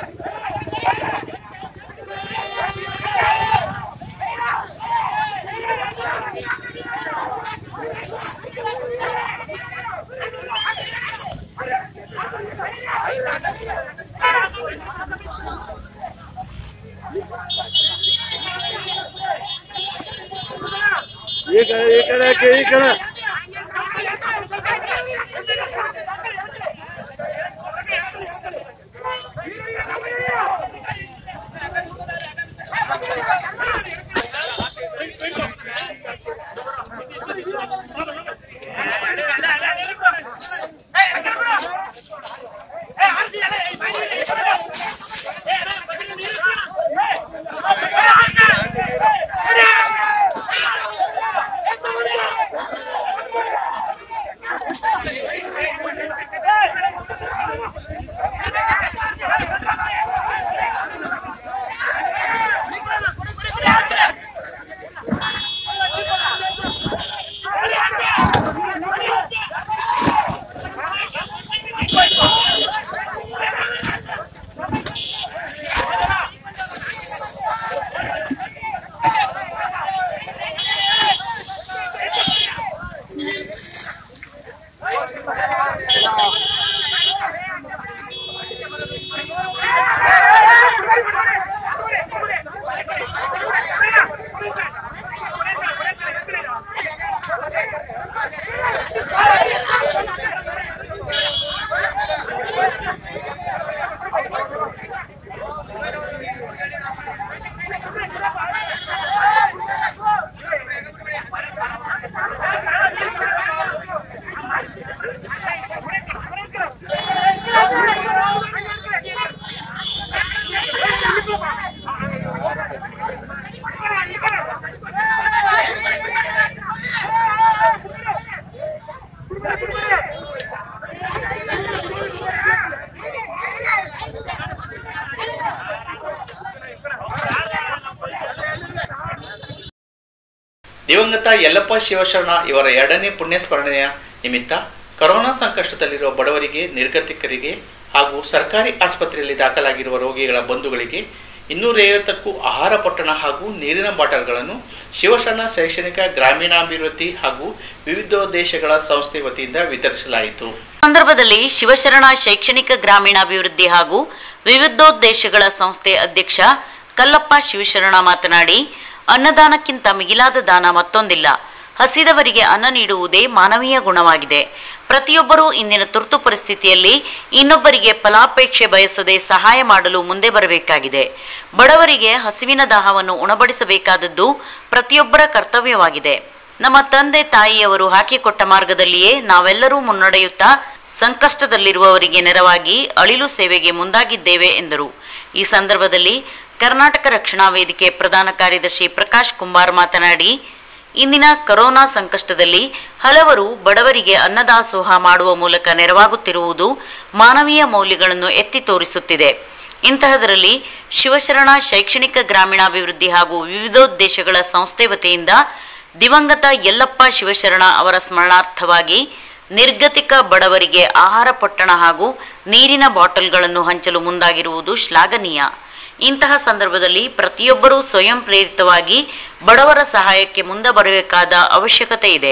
ದಿವಂಗತ ಯಲ್ಲಪ್ಪ ಶಿವಶರಣ ಇವರ ಎರಡನೇ ಪುಣ್ಯಸ್ಮರಣೆಯ ನಿಮಿತ್ತ ಕೊರೋನಾ ಸಂಕಷ್ಟದಲ್ಲಿರುವ ಬಡವರಿಗೆ ನಿರ್ಗತಿಕರಿಗೆ ಹಾಗೂ ಸರ್ಕಾರಿ ಆಸ್ಪತ್ರೆಯಲ್ಲಿ ದಾಖಲಾಗಿರುವ ರೋಗಿಗಳ ಬಂಧುಗಳಿಗೆ ಇನ್ನೂರೈವತ್ತಕ್ಕೂ ಆಹಾರ ಪೊಟ್ಟಣ ಹಾಗೂ ನೀರಿನ ಬಾಟಲ್ಗಳನ್ನು ಶಿವಶರಣ ಶೈಕ್ಷಣಿಕ ಗ್ರಾಮೀಣಾಭಿವೃದ್ಧಿ ಹಾಗೂ ವಿವಿಧೋದ್ದೇಶಗಳ ಸಂಸ್ಥೆ ವತಿಯಿಂದ ವಿತರಿಸಲಾಯಿತು ಸಂದರ್ಭದಲ್ಲಿ ಶಿವಶರಣ ಶೈಕ್ಷಣಿಕ ಗ್ರಾಮೀಣಾಭಿವೃದ್ಧಿ ಹಾಗೂ ವಿವಿಧೋದ್ದೇಶಗಳ ಸಂಸ್ಥೆ ಅಧ್ಯಕ್ಷ ಕಲ್ಲಪ್ಪ ಶಿವಶರಣ ಮಾತನಾಡಿ ಅನ್ನದಾನಕ್ಕಿಂತ ಮಿಗಿಲಾದ ದಾನ ಮತ್ತೊಂದಿಲ್ಲ ಹಸಿದವರಿಗೆ ಅನ್ನ ನೀಡುವುದೇ ಮಾನವೀಯ ಗುಣವಾಗಿದೆ ಪ್ರತಿಯೊಬ್ಬರೂ ಇಂದಿನ ತುರ್ತು ಪರಿಸ್ಥಿತಿಯಲ್ಲಿ ಇನ್ನೊಬ್ಬರಿಗೆ ಫಲಾಪೇಕ್ಷೆ ಬಯಸದೆ ಸಹಾಯ ಮಾಡಲು ಮುಂದೆ ಬರಬೇಕಾಗಿದೆ ಬಡವರಿಗೆ ಹಸಿವಿನ ದಾಹವನ್ನು ಉಣಬಡಿಸಬೇಕಾದದ್ದು ಪ್ರತಿಯೊಬ್ಬರ ಕರ್ತವ್ಯವಾಗಿದೆ ನಮ್ಮ ತಂದೆ ತಾಯಿಯವರು ಹಾಕಿಕೊಟ್ಟ ಮಾರ್ಗದಲ್ಲಿಯೇ ನಾವೆಲ್ಲರೂ ಮುನ್ನಡೆಯುತ್ತಾ ಸಂಕಷ್ಟದಲ್ಲಿರುವವರಿಗೆ ನೆರವಾಗಿ ಅಳಿಲು ಸೇವೆಗೆ ಮುಂದಾಗಿದ್ದೇವೆ ಎಂದರು ಈ ಸಂದರ್ಭದಲ್ಲಿ ಕರ್ನಾಟಕ ರಕ್ಷಣಾ ವೇದಿಕೆ ಪ್ರಧಾನ ಕಾರ್ಯದರ್ಶಿ ಪ್ರಕಾಶ್ ಕುಂಬಾರ್ ಮಾತನಾಡಿ ಇಂದಿನ ಕರೋನಾ ಸಂಕಷ್ಟದಲ್ಲಿ ಹಲವರು ಬಡವರಿಗೆ ಅನ್ನದಾಸೋಹ ಮಾಡುವ ಮೂಲಕ ನೆರವಾಗುತ್ತಿರುವುದು ಮಾನವೀಯ ಮೌಲ್ಯಗಳನ್ನು ಎತ್ತಿ ತೋರಿಸುತ್ತಿದೆ ಇಂತಹದರಲ್ಲಿ ಶಿವಶರಣ ಶೈಕ್ಷಣಿಕ ಗ್ರಾಮೀಣಾಭಿವೃದ್ಧಿ ಹಾಗೂ ವಿವಿಧೋದ್ದೇಶಗಳ ಸಂಸ್ಥೆ ವತಿಯಿಂದ ದಿವಂಗತ ಯಲ್ಲಪ್ಪ ಶಿವಶರಣ ಅವರ ಸ್ಮರಣಾರ್ಥವಾಗಿ ನಿರ್ಗತಿಕ ಬಡವರಿಗೆ ಆಹಾರ ಪೊಟ್ಟಣ ಹಾಗೂ ನೀರಿನ ಬಾಟಲ್ಗಳನ್ನು ಹಂಚಲು ಮುಂದಾಗಿರುವುದು ಶ್ಲಾಘನೀಯ ಇಂತಹ ಸಂದರ್ಭದಲ್ಲಿ ಪ್ರತಿಯೊಬ್ಬರೂ ಸ್ವಯಂ ಪ್ರೇರಿತವಾಗಿ ಬಡವರ ಸಹಾಯಕ್ಕೆ ಮುಂದೆ ಬರಬೇಕಾದ ಅವಶ್ಯಕತೆ ಇದೆ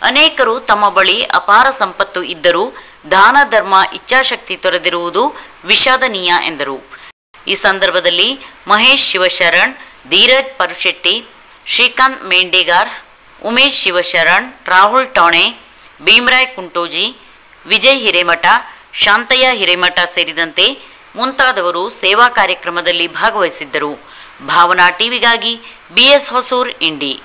ಅನೇಕರು ತಮ್ಮ ಬಳಿ ಅಪಾರ ಸಂಪತ್ತು ಇದ್ದರೂ ದಾನ ಧರ್ಮ ಇಚ್ಛಾಶಕ್ತಿ ತೊರೆದಿರುವುದು ವಿಷಾದನೀಯ ಎಂದರು ಈ ಸಂದರ್ಭದಲ್ಲಿ ಮಹೇಶ್ ಶಿವಶರಣ್ ಧೀರಜ್ ಪರುಶೆಟ್ಟಿ ಶ್ರೀಕಾಂತ್ ಮೇಂಡೇಗಾರ್ ಉಮೇಶ್ ಶಿವಶರಣ್ ರಾಹುಲ್ ಟಾಣೆ ಭೀಮರಾಯ್ ಕುಂಟೋಜಿ ವಿಜಯ್ ಹಿರೇಮಠ ಶಾಂತಯ್ಯ ಹಿರೇಮಠ ಸೇರಿದಂತೆ ಮುಂತಾದವರು ಸೇವಾ ಕಾರ್ಯಕ್ರಮದಲ್ಲಿ ಭಾಗವಹಿಸಿದ್ದರು ಭಾವನಾ ಟಿವಿಗಾಗಿ ಬಿಎಸ್ ಹೊಸೂರ್ ಇಂಡಿ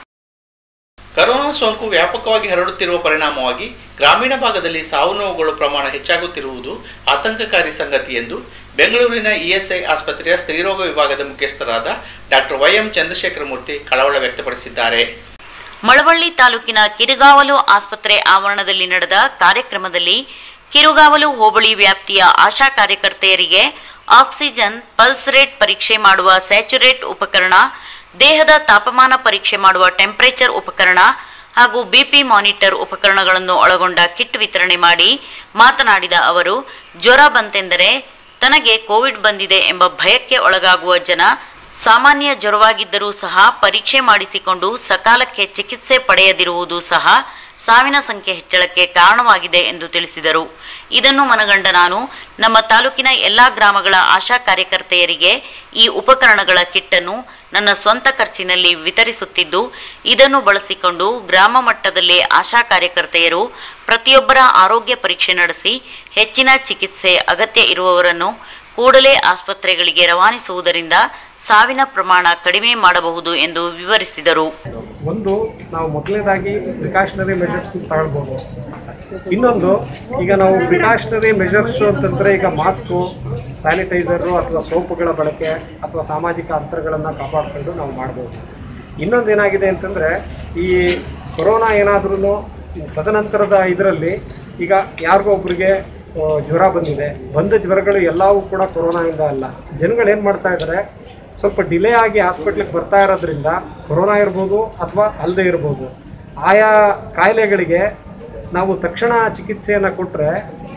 ಕರೋನಾ ಸೋಂಕು ವ್ಯಾಪಕವಾಗಿ ಹರಡುತ್ತಿರುವ ಪರಿಣಾಮವಾಗಿ ಗ್ರಾಮೀಣ ಭಾಗದಲ್ಲಿ ಸಾವು ನೋವುಗಳ ಪ್ರಮಾಣ ಹೆಚ್ಚಾಗುತ್ತಿರುವುದು ಆತಂಕಕಾರಿ ಸಂಗತಿ ಎಂದು ಬೆಂಗಳೂರಿನ ಇಎಸ್ಐ ಆಸ್ಪತ್ರೆಯ ಸ್ತ್ರೀರೋಗ ವಿಭಾಗದ ಮುಖ್ಯಸ್ಥರಾದ ಡಾಕ್ಟರ್ ವೈಎಂ ಚಂದ್ರಶೇಖರ ಮೂರ್ತಿ ಕಳವಳ ವ್ಯಕ್ತಪಡಿಸಿದ್ದಾರೆ ಮಳವಳ್ಳಿ ತಾಲೂಕಿನ ಕಿರುಗಾವಲು ಆಸ್ಪತ್ರೆ ಆವರಣದಲ್ಲಿ ನಡೆದ ಕಾರ್ಯಕ್ರಮದಲ್ಲಿ ಕಿರುಗಾವಲು ಹೋಬಳಿ ವ್ಯಾಪ್ತಿಯ ಆಶಾ ಕಾರ್ಯಕರ್ತೆಯರಿಗೆ ಆಕ್ಸಿಜನ್ ಪಲ್ಸ್ ರೇಟ್ ಪರೀಕ್ಷೆ ಮಾಡುವ ಸ್ಯಾಚುರೇಟ್ ಉಪಕರಣ ದೇಹದ ತಾಪಮಾನ ಪರೀಕ್ಷೆ ಮಾಡುವ ಟೆಂಪರೇಚರ್ ಉಪಕರಣ ಹಾಗೂ ಬಿಪಿ ಮಾನಿಟರ್ ಉಪಕರಣಗಳನ್ನು ಒಳಗೊಂಡ ಕಿಟ್ ವಿತರಣೆ ಮಾಡಿ ಮಾತನಾಡಿದ ಅವರು ಜ್ವರ ಬಂತೆಂದರೆ ತನಗೆ ಕೋವಿಡ್ ಬಂದಿದೆ ಎಂಬ ಭಯಕ್ಕೆ ಒಳಗಾಗುವ ಜನ ಸಾಮಾನ್ಯ ಜ್ವರವಾಗಿದ್ದರೂ ಸಹ ಪರೀಕ್ಷೆ ಮಾಡಿಸಿಕೊಂಡು ಸಕಾಲಕ್ಕೆ ಚಿಕಿತ್ಸೆ ಪಡೆಯದಿರುವುದು ಸಹ ಸಾವಿನ ಸಂಖ್ಯೆ ಹೆಚ್ಚಳಕ್ಕೆ ಕಾರಣವಾಗಿದೆ ಎಂದು ತಿಳಿಸಿದರು ಇದನ್ನು ಮನಗಂಡ ನಾನು ನಮ್ಮ ತಾಲೂಕಿನ ಎಲ್ಲಾ ಗ್ರಾಮಗಳ ಆಶಾ ಕಾರ್ಯಕರ್ತೆಯರಿಗೆ ಈ ಉಪಕರಣಗಳ ಕಿಟ್ಟನ್ನು ನನ್ನ ಸ್ವಂತ ಖರ್ಚಿನಲ್ಲಿ ವಿತರಿಸುತ್ತಿದ್ದು ಇದನ್ನು ಬಳಸಿಕೊಂಡು ಗ್ರಾಮ ಮಟ್ಟದಲ್ಲೇ ಆಶಾ ಕಾರ್ಯಕರ್ತೆಯರು ಪ್ರತಿಯೊಬ್ಬರ ಆರೋಗ್ಯ ಪರೀಕ್ಷೆ ನಡೆಸಿ ಹೆಚ್ಚಿನ ಚಿಕಿತ್ಸೆ ಅಗತ್ಯ ಇರುವವರನ್ನು ಕೂಡಲೇ ಆಸ್ಪತ್ರೆಗಳಿಗೆ ರವಾನಿಸುವುದರಿಂದ ಸಾವಿನ ಪ್ರಮಾಣ ಕಡಿಮೆ ಮಾಡಬಹುದು ಎಂದು ವಿವರಿಸಿದರು ಒಂದು ನಾವು ಮೊದಲನೇದಾಗಿ ಪ್ರಿಕಾಷನರಿ ಮೆಷರ್ಸ್ ತಗೊಳ್ಬೋದು ಇನ್ನೊಂದು ಈಗ ನಾವು ಪ್ರಿಕಾಷನರಿ ಮೆಷರ್ಸ್ ಅಂತಂದರೆ ಈಗ ಮಾಸ್ಕು ಸ್ಯಾನಿಟೈಸರು ಅಥವಾ ಸೋಪುಗಳ ಬಳಕೆ ಅಥವಾ ಸಾಮಾಜಿಕ ಅಂತರಗಳನ್ನು ಕಾಪಾಡಿಕೊಂಡು ನಾವು ಮಾಡ್ಬೋದು ಇನ್ನೊಂದು ಏನಾಗಿದೆ ಅಂತಂದರೆ ಈ ಕೊರೋನಾ ಏನಾದ್ರೂ ತದನಂತರದ ಇದರಲ್ಲಿ ಈಗ ಯಾರಿಗೋ ಒಬ್ಬರಿಗೆ ಆ, ಜ್ವರ ಬಂದಿದೆ ಬಂದ ಜ್ವರಗಳು ಎಲ್ಲವೂ ಕೂಡ ಕೊರೋನಾಯಿಂದ ಅಲ್ಲ ಜನಗಳು ಏನು ಮಾಡ್ತಾ ಇದ್ದಾರೆ ಸ್ವಲ್ಪ ಡಿಲೇ ಆಗಿ ಹಾಸ್ಪಿಟ್ಲಿಗೆ ಬರ್ತಾ ಇರೋದ್ರಿಂದ ಕೊರೋನಾ ಇರ್ಬೋದು ಅಥವಾ ಅಲ್ಲದೆ ಇರ್ಬೋದು ಆಯಾ ಕಾಯಿಲೆಗಳಿಗೆ ನಾವು ತಕ್ಷಣ ಚಿಕಿತ್ಸೆಯನ್ನು ಕೊಟ್ಟರೆ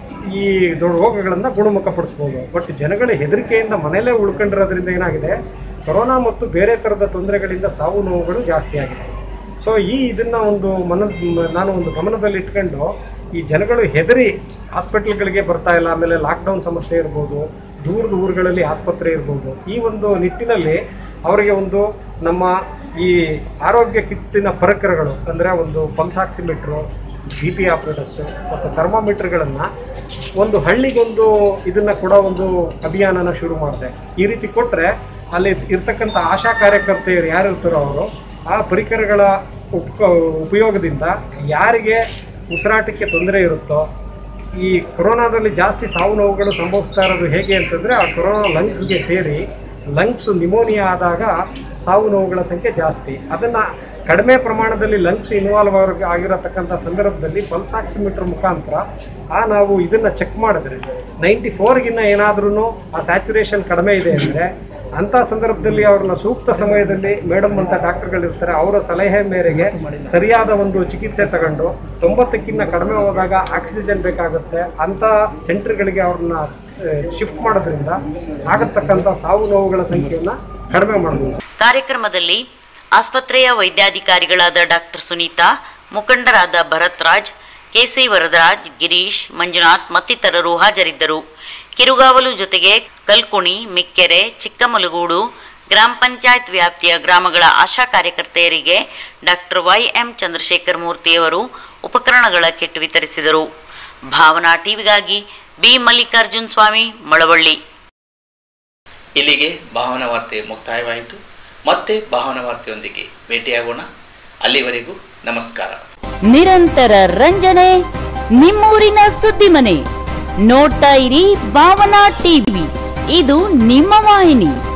ಈ ದೊಡ್ಡ ರೋಗಗಳನ್ನು ಗುಣಮುಖಪಡಿಸ್ಬೋದು ಬಟ್ ಜನಗಳು ಹೆದರಿಕೆಯಿಂದ ಮನೆಯಲ್ಲೇ ಉಳ್ಕೊಂಡಿರೋದ್ರಿಂದ ಏನಾಗಿದೆ ಕೊರೋನಾ ಮತ್ತು ಬೇರೆ ಥರದ ತೊಂದರೆಗಳಿಂದ ಸಾವು ನೋವುಗಳು ಜಾಸ್ತಿ ಆಗಿದೆ ಸೊ ಈ ಇದನ್ನ ಒಂದು ಮನ ನಾನು ಒಂದು ಗಮನದಲ್ಲಿ ಇಟ್ಕೊಂಡು ಈ ಜನಗಳು ಹೆದರಿ ಹಾಸ್ಪಿಟಲ್ಗಳಿಗೆ ಬರ್ತಾ ಇಲ್ಲ ಆಮೇಲೆ ಲಾಕ್ಡೌನ್ ಸಮಸ್ಯೆ ಇರ್ಬೋದು ದೂರದ ಊರುಗಳಲ್ಲಿ ಆಸ್ಪತ್ರೆ ಇರ್ಬೋದು ಈ ಒಂದು ನಿಟ್ಟಿನಲ್ಲಿ ಅವರಿಗೆ ಒಂದು ನಮ್ಮ ಈ ಆರೋಗ್ಯ ಕಿತ್ತಿನ ಪರಿಕರಗಳು ಅಂದರೆ ಒಂದು pulse oximeter B P operators ಮತ್ತು ಥರ್ಮಾಮೀಟರ್ಗಳನ್ನು ಒಂದು ಹಳ್ಳಿಗೊಂದು ಇದನ್ನ ಕೊಡೋ ಒಂದು ಅಭಿಯಾನನ ಶುರು ಮಾಡಿದೆ ಈ ರೀತಿ ಕೊಟ್ಟರೆ ಅಲ್ಲಿ ಇರ್ತಕ್ಕಂಥ ಆಶಾ ಕಾರ್ಯಕರ್ತೆಯರು ಯಾರು ಇರ್ತಾರೋ ಅವರು ಆ ಪರಿಕರಗಳ ಉಪ ಉಪಯೋಗದಿಂದ ಯಾರಿಗೆ ಉಸಿರಾಟಕ್ಕೆ ತೊಂದರೆ ಇರುತ್ತೋ ಈ ಕೊರೋನಾದಲ್ಲಿ ಜಾಸ್ತಿ ಸಾವು ನೋವುಗಳು ಸಂಭವಿಸ್ತಾ ಇರೋದು ಹೇಗೆ ಅಂತಂದರೆ ಆ ಕೊರೋನಾ ಲಂಗ್ಸ್ಗೆ ಸೇರಿ ಲಂಗ್ಸ್ ನಿಮೋನಿಯಾ ಆದಾಗ ಸಾವು ನೋವುಗಳ ಸಂಖ್ಯೆ ಜಾಸ್ತಿ ಅದನ್ನು ಕಡಿಮೆ ಪ್ರಮಾಣದಲ್ಲಿ ಲಂಗ್ಸ್ ಇನ್ವಾಲ್ವ್ ಆಗಿರತಕ್ಕಂಥ ಸಂದರ್ಭದಲ್ಲಿ ಪಲ್ಸ್ ಆಕ್ಸಿಮೀಟರ್ ಮುಖಾಂತರ ಆ ನಾವು ಇದನ್ನು ಚೆಕ್ ಮಾಡಿದ್ರೆ ನೈಂಟಿ ಫೋರ್ಗಿನ್ನ ಏನಾದ್ರೂ ಆ ಸ್ಯಾಚುರೇಷನ್ ಕಡಿಮೆ ಇದೆ ಅಂದರೆ ಅಂಥ ಸಂದರ್ಭದಲ್ಲಿ ಅವ್ರನ್ನ ಸೂಕ್ತ ಸಮಯದಲ್ಲಿ ಮೇಡಮ್ ಅಂತ ಡಾಕ್ಟರ್ಗಳಿರ್ತಾರೆ ಅವರ ಸಲಹೆ ಮೇರೆಗೆ ಸರಿಯಾದ ಒಂದು ಚಿಕಿತ್ಸೆ ತಗೊಂಡು ತೊಂಬತ್ತಕ್ಕಿಂತ ಕಡಿಮೆ ಹೋದಾಗ ಆಕ್ಸಿಜನ್ ಬೇಕಾಗುತ್ತೆ ಅಂಥ ಸೆಂಟರ್ಗಳಿಗೆ ಅವ್ರನ್ನ ಶಿಫ್ಟ್ ಮಾಡೋದ್ರಿಂದ ಆಗತಕ್ಕಂಥ ಸಾವು ನೋವುಗಳ ಸಂಖ್ಯೆಯನ್ನು ಕಡಿಮೆ ಮಾಡಬಹುದು ಕಾರ್ಯಕ್ರಮದಲ್ಲಿ ಆಸ್ಪತ್ರೆಯ ವೈದ್ಯಾಧಿಕಾರಿಗಳಾದ ಡಾಕ್ಟರ್ ಸುನೀತಾ ಮುಖಂಡರಾದ ಭರತ್ ರಾಜ್ ಕೆಸಿ ವರದರಾಜ್ ಗಿರೀಶ್ ಮಂಜುನಾಥ್ ಮತ್ತಿತರರು ಹಾಜರಿದ್ದರು ಕಿರುಗಾವಲು ಜೊತೆಗೆ ಕಲ್ಕುಣಿ ಮಿಕ್ಕೆರೆ ಚಿಕ್ಕಮಲಗೂಡು ಗ್ರಾಮ ಪಂಚಾಯತ್ ವ್ಯಾಪ್ತಿಯ ಗ್ರಾಮಗಳ ಆಶಾ ಕಾರ್ಯಕರ್ತೆಯರಿಗೆ ಡಾಕ್ಟರ್ ವೈ ಎಂ ಚಂದ್ರಶೇಖರ್ ಮೂರ್ತಿಯವರು ಉಪಕರಣಗಳ ಕಿಟ್ ವಿತರಿಸಿದರು ಭಾವನಾ ಟಿವಿಗಾಗಿ ಬಿ ಮಲ್ಲಿಕಾರ್ಜುನ್ ಸ್ವಾಮಿ ಮಳವಳ್ಳಿ ಇಲ್ಲಿಗೆ ಭಾವನಾ ವಾರ್ತೆ ಮುಕ್ತಾಯವಾಯಿತು ಮತ್ತೆ ಭಾವನಾ ವಾರ್ತೆಯೊಂದಿಗೆ ಭೇಟಿಯಾಗೋಣ ಅಲ್ಲಿವರೆಗೂ ನಮಸ್ಕಾರ ನಿರಂತರ ರಂಜನೆ ನಿಮ್ಮೂರಿನ ಸುದ್ದಿ ಮನೆ ನೋಡ್ತಾ ಇರಿ ಭಾವನಾ ಟಿವಿ ಇದು ನಿಮ್ಮ ವಾಹಿನಿ